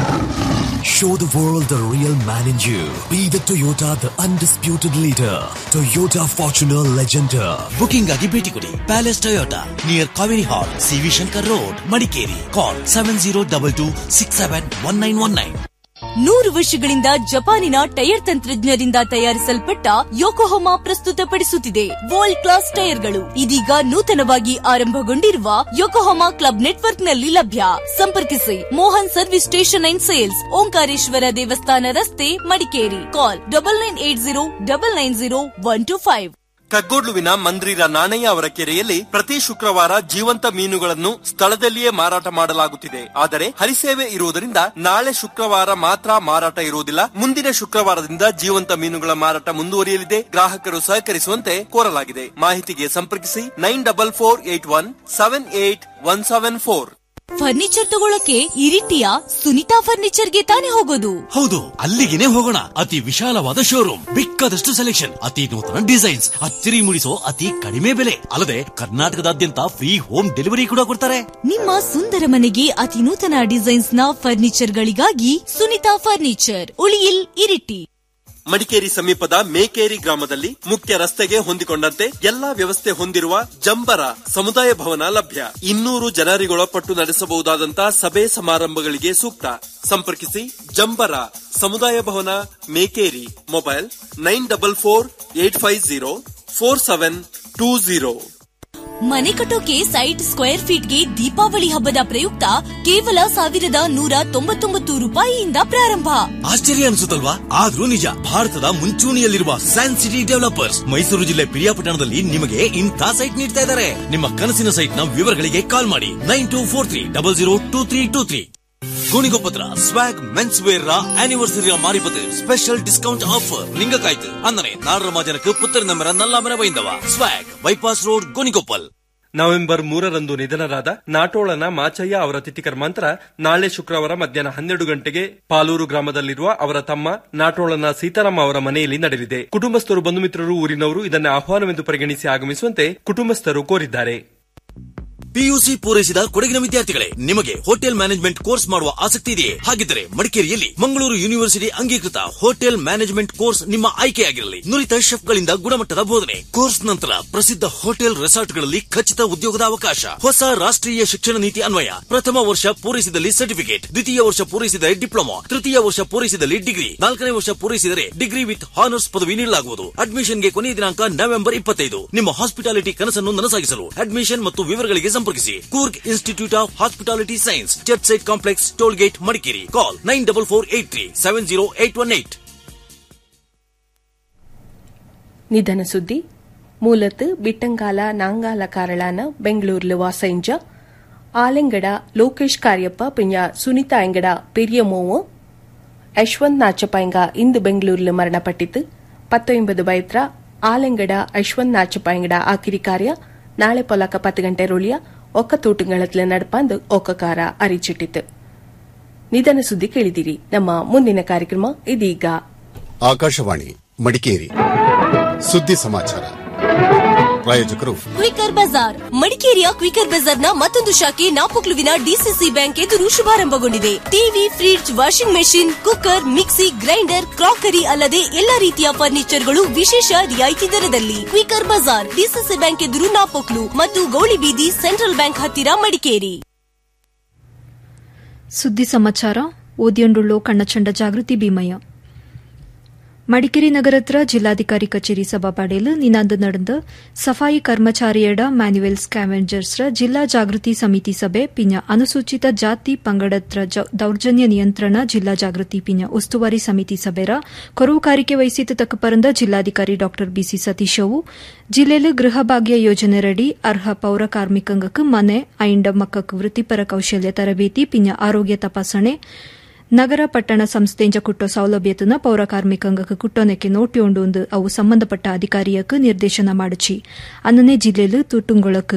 Show the world the real man in you. Be the Toyota, the undisputed leader. Toyota Fortuner Legender. Booking ಆಗಿ ಭೇಟಿ ಕೊಡಿ palace Toyota near Kaveri hall CV Shankar road Madikeri call seven zero double two six seven one nine one nine ನೂರು ವರ್ಷಗಳಿಂದ ಜಪಾನಿನ tyre ತಂತ್ರಜ್ಞರಿಂದ ತಯಾರಿಸಲ್ಪಟ್ಟ Yokohama ಪ್ರಸ್ತುತಪಡಿಸುತ್ತಿದೆ world class ಟೈರ್ಗಳು ಇದೀಗ ನೂತನವಾಗಿ ಆರಂಭಗೊಂಡಿರುವ ಯೋಕೋಹೊಮಾ ಕ್ಲಬ್ ನೆಟ್ವರ್ಕ್ನಲ್ಲಿ ಲಭ್ಯ ಸಂಪರ್ಕಿಸಿ Mohan service station and sales Omkareshwara ದೇವಸ್ಥಾನ ರಸ್ತೆ Madikeri call double nine eight zero double nine zero one two five ಕಗ್ಗೋಡ್ಲುವಿನ ಮಂದ್ರಿರ ನಾಣಯ್ಯ ಅವರ ಕೆರೆಯಲ್ಲಿ ಪ್ರತಿ ಶುಕ್ರವಾರ ಜೀವಂತ ಮೀನುಗಳನ್ನು ಸ್ಥಳದಲ್ಲಿಯೇ ಮಾರಾಟ ಮಾಡಲಾಗುತ್ತಿದೆ ಆದರೆ ಹರಿಸೇವೆ ಇರುವುದರಿಂದ ನಾಳೆ ಶುಕ್ರವಾರ ಮಾತ್ರ ಮಾರಾಟ ಇರುವುದಿಲ್ಲ ಮುಂದಿನ ಶುಕ್ರವಾರದಿಂದ ಜೀವಂತ ಮೀನುಗಳ ಮಾರಾಟ ಮುಂದುವರಿಯಲಿದೆ ಗ್ರಾಹಕರು ಸಹಕರಿಸುವಂತೆ ಕೋರಲಾಗಿದೆ ಮಾಹಿತಿಗೆ ಸಂಪರ್ಕಿಸಿ nine double four eight one seven eight one seven four furniture ತಗೊಳಕ್ಕೆ ಇರಿಟಿಯ ಸುನಿತಾ ಫರ್ನಿಚರ್ಗೆ ತಾನೇ ಹೋಗೋದು ಹೌದು ಅಲ್ಲಿಗೆನೆ ಹೋಗೋಣ ಅತಿ ವಿಶಾಲವಾದ ಶೋರೂಮ್ ಬೇಕಾದಷ್ಟು ಸೆಲೆಕ್ಷನ್ ಅತಿ ನೂತನ ಡಿಸೈನ್ಸ್ ಅಚ್ಚರಿ ಮೂಡಿಸೋ ಅತಿ ಕಡಿಮೆ ಬೆಲೆ ಅಲ್ಲದೆ ಕರ್ನಾಟಕದಾದ್ಯಂತ ಫ್ರೀ ಹೋಮ್ ಡೆಲಿವರಿ ಕೂಡ ಕೊಡ್ತಾರೆ ನಿಮ್ಮ ಸುಂದರ ಮನೆಗೆ ಅತಿ ನೂತನ ಡಿಸೈನ್ಸ್ ನ ಫರ್ನಿಚರ್ ಗಳಿಗಾಗಿ ಸುನಿತಾ ಫರ್ನಿಚರ್ ಉಳಿಯಿಲ್ ಇರಿಟಿ ಮಡಿಕೇರಿ ಸಮೀಪದ ಮೇಕೇರಿ ಗ್ರಾಮದಲ್ಲಿ ಮುಖ್ಯ ರಸ್ತೆಗೆ ಹೊಂದಿಕೊಂಡಂತೆ ಎಲ್ಲಾ ವ್ಯವಸ್ಥೆ ಹೊಂದಿರುವ ಜಂಬರ ಸಮುದಾಯ ಭವನ ಲಭ್ಯ ಇನ್ನೂರು ಜನರಿಗೊಳಪಟ್ಟು ನಡೆಸಬಹುದಾದಂತಹ ಸಭೆ ಸಮಾರಂಭಗಳಿಗೆ ಸೂಕ್ತ ಸಂಪರ್ಕಿಸಿ ಜಂಬರ ಸಮುದಾಯ ಭವನ Mekeri mobile nine double four eight five zero four seven two zero ಮನೆ ಕಟ್ಟೋಕೆ ಸೈಟ್ ಸ್ಕ್ವೇರ್ ಫೀಟ್ಗೆ ದೀಪಾವಳಿ ಹಬ್ಬದ ಪ್ರಯುಕ್ತ ಕೇವಲ ಸಾವಿರದ ನೂರ ತೊಂಬತ್ತೊಂಬತ್ತು ರೂಪಾಯಿಯಿಂದ ಪ್ರಾರಂಭ ಆಶ್ಚರ್ಯ ಅನಿಸುತ್ತಲ್ವಾ ಆದ್ರೂ ನಿಜ ಭಾರತದ ಮುಂಚೂಣಿಯಲ್ಲಿರುವ ಸೈನ್ಸ್ ಸಿಟಿ ಡೆವಲಪರ್ಸ್ ಮೈಸೂರು ಜಿಲ್ಲೆ ಪಿರಿಯಾಪಟ್ಟಣದಲ್ಲಿ ನಿಮಗೆ ಇಂಥ ಸೈಟ್ ನೀಡ್ತಾ ಇದ್ದಾರೆ ನಿಮ್ಮ ಕನಸಿನ ಸೈಟ್ ನ ವಿವರಗಳಿಗೆ ಕಾಲ್ ಮಾಡಿ nine two four three double zero two three two three ഗുണികൊപ്പത്ര സ്വാഗ് മെൻസ് വെയർ ആനിവേഴ്സറി മാറിപ്പത്ത് സ്പെഷ്യൽ ഡിസ്കൗണ്ട് ഓഫർ നിങ്ങൾക്കായിട്ട് അങ്ങനെ നാടര മാജനക്ക് പുത്തൻ നമ്പര നല്ല മര വൈന്ദവ swag bypass road Gonikoppal November ಮೂರರಂದು ನಿಧನರಾದ ನಾಟೋಳನ ಮಾಚಯ್ಯ ಅವರ ತಿಥಿ ಕರ್ಮಾಂತರ ನಾಳೆ ಶುಕ್ರವಾರ ಮಧ್ಯಾಹ್ನ ಹನ್ನೆರಡು ಗಂಟೆಗೆ ಪಾಲೂರು ಗ್ರಾಮದಲ್ಲಿರುವ ಅವರ ತಮ್ಮ ನಾಟೋಳನ ಸೀತಾರಾಮ ಅವರ ಮನೆಯಲ್ಲಿ ನಡೆಯಲಿದೆ ಕುಟುಂಬಸ್ಥರು ಬಂಧು ಮಿತ್ರರು ಊರಿನವರು ಇದನ್ನು ಆಹ್ವಾನವೆಂದು ಪರಿಗಣಿಸಿ ಆಗಮಿಸುವಂತೆ ಕುಟುಂಬಸ್ಥರು ಕೋರಿದ್ದಾರೆ ಪಿಯುಸಿ ಪೂರೈಸಿದ ಕೊಡಗಿನ ವಿದ್ಯಾರ್ಥಿಗಳೇ ನಿಮಗೆ ಹೋಟೆಲ್ ಮ್ಯಾನೇಜ್ಮೆಂಟ್ ಕೋರ್ಸ್ ಮಾಡುವ ಆಸಕ್ತಿ ಇದೆಯೇ ಹಾಗಿದ್ದರೆ ಮಡಿಕೇರಿಯಲ್ಲಿ ಮಂಗಳೂರು ಯೂನಿವರ್ಸಿಟಿ ಅಂಗೀಕೃತ ಹೋಟೆಲ್ ಮ್ಯಾನೇಜ್ಮೆಂಟ್ ಕೋರ್ಸ್ ನಿಮ್ಮ ಆಯ್ಕೆಯಾಗಿರಲಿ ನುರಿತ ಶೆಫ್ಗಳಿಂದ ಗುಣಮಟ್ಟದ ಬೋಧನೆ ಕೋರ್ಸ್ ನಂತರ ಪ್ರಸಿದ್ಧ ಹೋಟೆಲ್ ರೆಸಾರ್ಟ್ಗಳಲ್ಲಿ ಖಚಿತ ಉದ್ಯೋಗದ ಅವಕಾಶ ಹೊಸ ರಾಷ್ಟ್ರೀಯ ಶಿಕ್ಷಣ ನೀತಿ ಅನ್ವಯ ಪ್ರಥಮ ವರ್ಷ ಪೂರೈಸಿದಲ್ಲಿ ಸರ್ಟಿಫಿಕೇಟ್ ದ್ವಿತೀಯ ವರ್ಷ ಪೂರೈಸಿದರೆ ಡಿಪ್ಲೊಮಾ ತೃತೀಯ ವರ್ಷ ಪೂರೈಸಿದಲ್ಲಿ ಡಿಗ್ರಿ ನಾಲ್ಕನೇ ವರ್ಷ ಪೂರೈಸಿದರೆ ಡಿಗ್ರಿ ವಿತ್ ಹಾನರ್ಸ್ ಪದವಿ ನೀಡಲಾಗುವುದು ಅಡ್ಮಿಷನ್ಗೆ ಕೊನೆಯ ದಿನಾಂಕ ನವೆಂಬರ್ ಇಪ್ಪತ್ತೈದು ನಿಮ್ಮ ಹಾಸ್ಪಿಟಾಲಿಟಿ ಕನಸನ್ನು ನನಸಾಗಿಸಲು ಅಡ್ಮಿಷನ್ ಮತ್ತು ವಿವರಗಳಿಗೆ ಸಂಪರ್ಕಿಸಿ ಸಂಪರ್ಕಿಸಿ Coorg institute of hospitality science church site complex toll gate Madikeri call nine double four eight three seven zero eight one eight ನಿಧನ ಸುದ್ದಿ ಮೂಲತ್ ಬಿಟ್ಟಂಗಾಲ ನಾಂಗಾಲ ಕಾರಳಾನ ಬೆಂಗಳೂರಿಲು ವಾಸೈಂಜ ಆಲೆಂಗಡ ಲೋಕೇಶ್ ಕಾರ್ಯಪ್ಪ ಪಿಂಜ ಸುನೀತಾ ಎಂಗಡ ಪೆರಿಯ ಮೋವು ಯಶ್ವಂತ್ ನಾಚಪಾಯಿಂಗ ಇಂದು ಬೆಂಗಳೂರಿಲು ಮರಣಪಟ್ಟಿತು ಪತ್ತೊಂಬದು ಬೈತ್ರ ಆಲೆಂಗಡ ಯಶ್ವಂತ್ ನಾಚಪಾಯಿಂಗಡ ಆಕಿರಿ ಕಾರ್ಯ ನಾಳೆ ಪೊಲಕ ಪತ್ತು ಗಂಟೆ ರುಳಿಯ ಒಕ್ಕ ತೂಟುಗಳತ್ಲೆ ನಡಪಂದು ಒಕ್ಕಕಾರ ಅರಿಚಿಟ್ಟಿತು ನಿಧನ ಸುದ್ದಿ ಕೇಳಿದಿರಿ ನಮ್ಮ ಮುಂದಿನ ಕಾರ್ಯಕ್ರಮ ಇದೀಗ ಆಕಾಶವಾಣಿ ಮಡಿಕೇರಿ ಸುದ್ದಿ ಸಮಾಚಾರ ಪ್ರಾಯೋಜಕರು ಕ್ವಿಕರ್ ಬಜಾರ್ ಮಡಿಕೇರಿಯ ಕ್ವಿಕರ್ ಬಜಾರ್ನ ಮತ್ತೊಂದು ಶಾಖೆ ನಾಪೊಕ್ಲುವಿನ ಡಿಸಿಸಿ ಬ್ಯಾಂಕ್ ಎದುರು ಶುಭಾರಂಭಗೊಂಡಿದೆ TV fridge washing machine cooker mixie grinder crockery ಅಲ್ಲದೆ ಎಲ್ಲಾ ರೀತಿಯ ಫರ್ನಿಚರ್ಗಳು ವಿಶೇಷ ರಿಯಾಯಿತಿ ದರದಲ್ಲಿ ಕ್ವಿಕರ್ ಬಜಾರ್ ಡಿಸಿಸಿ ಬ್ಯಾಂಕ್ ಎದುರು ನಾಪೊಕ್ಲು ಮತ್ತು ಗೌಳಿಬೀದಿ ಸೆಂಟ್ರಲ್ ಬ್ಯಾಂಕ್ ಹತ್ತಿರ ಮಡಿಕೇರಿ ಸುದ್ದಿ ಸಮಾಚಾರ ಓದಿಯೊಂಡುಳ್ಳೋ ಕಣ್ಣಚಂಡ ಜಾಗೃತಿ ಭೀಮಯ್ಯ ಮಡಿಕೇರಿ ನಗರತ್ರ ಜಿಲ್ಲಾಧಿಕಾರಿ ಕಚೇರಿ ಸಭಾಪಡೆಯಲ್ಲಿ ನಿನಾಂದು ನಡೆದ ಸಫಾಯಿ ಕರ್ಮಚಾರಿಯಡ ಮ್ಯಾನ್ಯುವಲ್ ಸ್ಕ್ಯಾವೆಂಜರ್ಸ್ರ ಜಿಲ್ಲಾ ಜಾಗೃತಿ ಸಮಿತಿ ಸಭೆ ಪಿಂಜ ಅನುಸೂಚಿತ ಜಾತಿ ಪಂಗಡತ್ರ ದೌರ್ಜನ್ಯ ನಿಯಂತ್ರಣ ಜಿಲ್ಲಾ ಜಾಗೃತಿ ಪಿಂಜ ಉಸ್ತುವಾರಿ ಸಮಿತಿ ಸಭೆರ ಕೊರವುಕಾರಿಕೆ ವಹಿಸಿದ ತಕ್ಕಪರಂದ ಜಿಲ್ಲಾಧಿಕಾರಿ ಡಾ ಬಿಸಿ ಸತೀಶ್ ಅವು ಜಿಲ್ಲೆಯಲ್ಲಿ ಗೃಹ ಭಾಗ್ಯ ಯೋಜನೆರಡಿ ಅರ್ಹ ಪೌರ ಕಾರ್ಮಿಕಂಗಕ್ಕೆ ಮನೆ ಐಂಡ ಮಕ್ಕಕ್ಕೆ ವೃತ್ತಿಪರ ಕೌಶಲ್ಯ ತರಬೇತಿ ಪಿಂಜ ಆರೋಗ್ಯ ತಪಾಸಣೆ ನಗರ ಪಟ್ಟಣ ಸಂಸ್ಥೆಂಜ ಕುಟ್ಟೋ ಸೌಲಭ್ಯತನ ಪೌರ ಕಾರ್ಮಿಕಂಗಕ್ಕೆ ಕುಟ್ಟೋನೆಕ್ಕೆ ನೋಟಿಯೊಂಡು ಅವು ಸಂಬಂಧಪಟ್ಟ ಅಧಿಕಾರಿಯಕ್ಕೆ ನಿರ್ದೇಶನ ಮಾಡುಚಿ ಅನ್ನನೆ ಜಿಲ್ಲೆಯಲ್ಲಿ ತುಟ್ಟುಂಗೊಳಕ್ಕೆ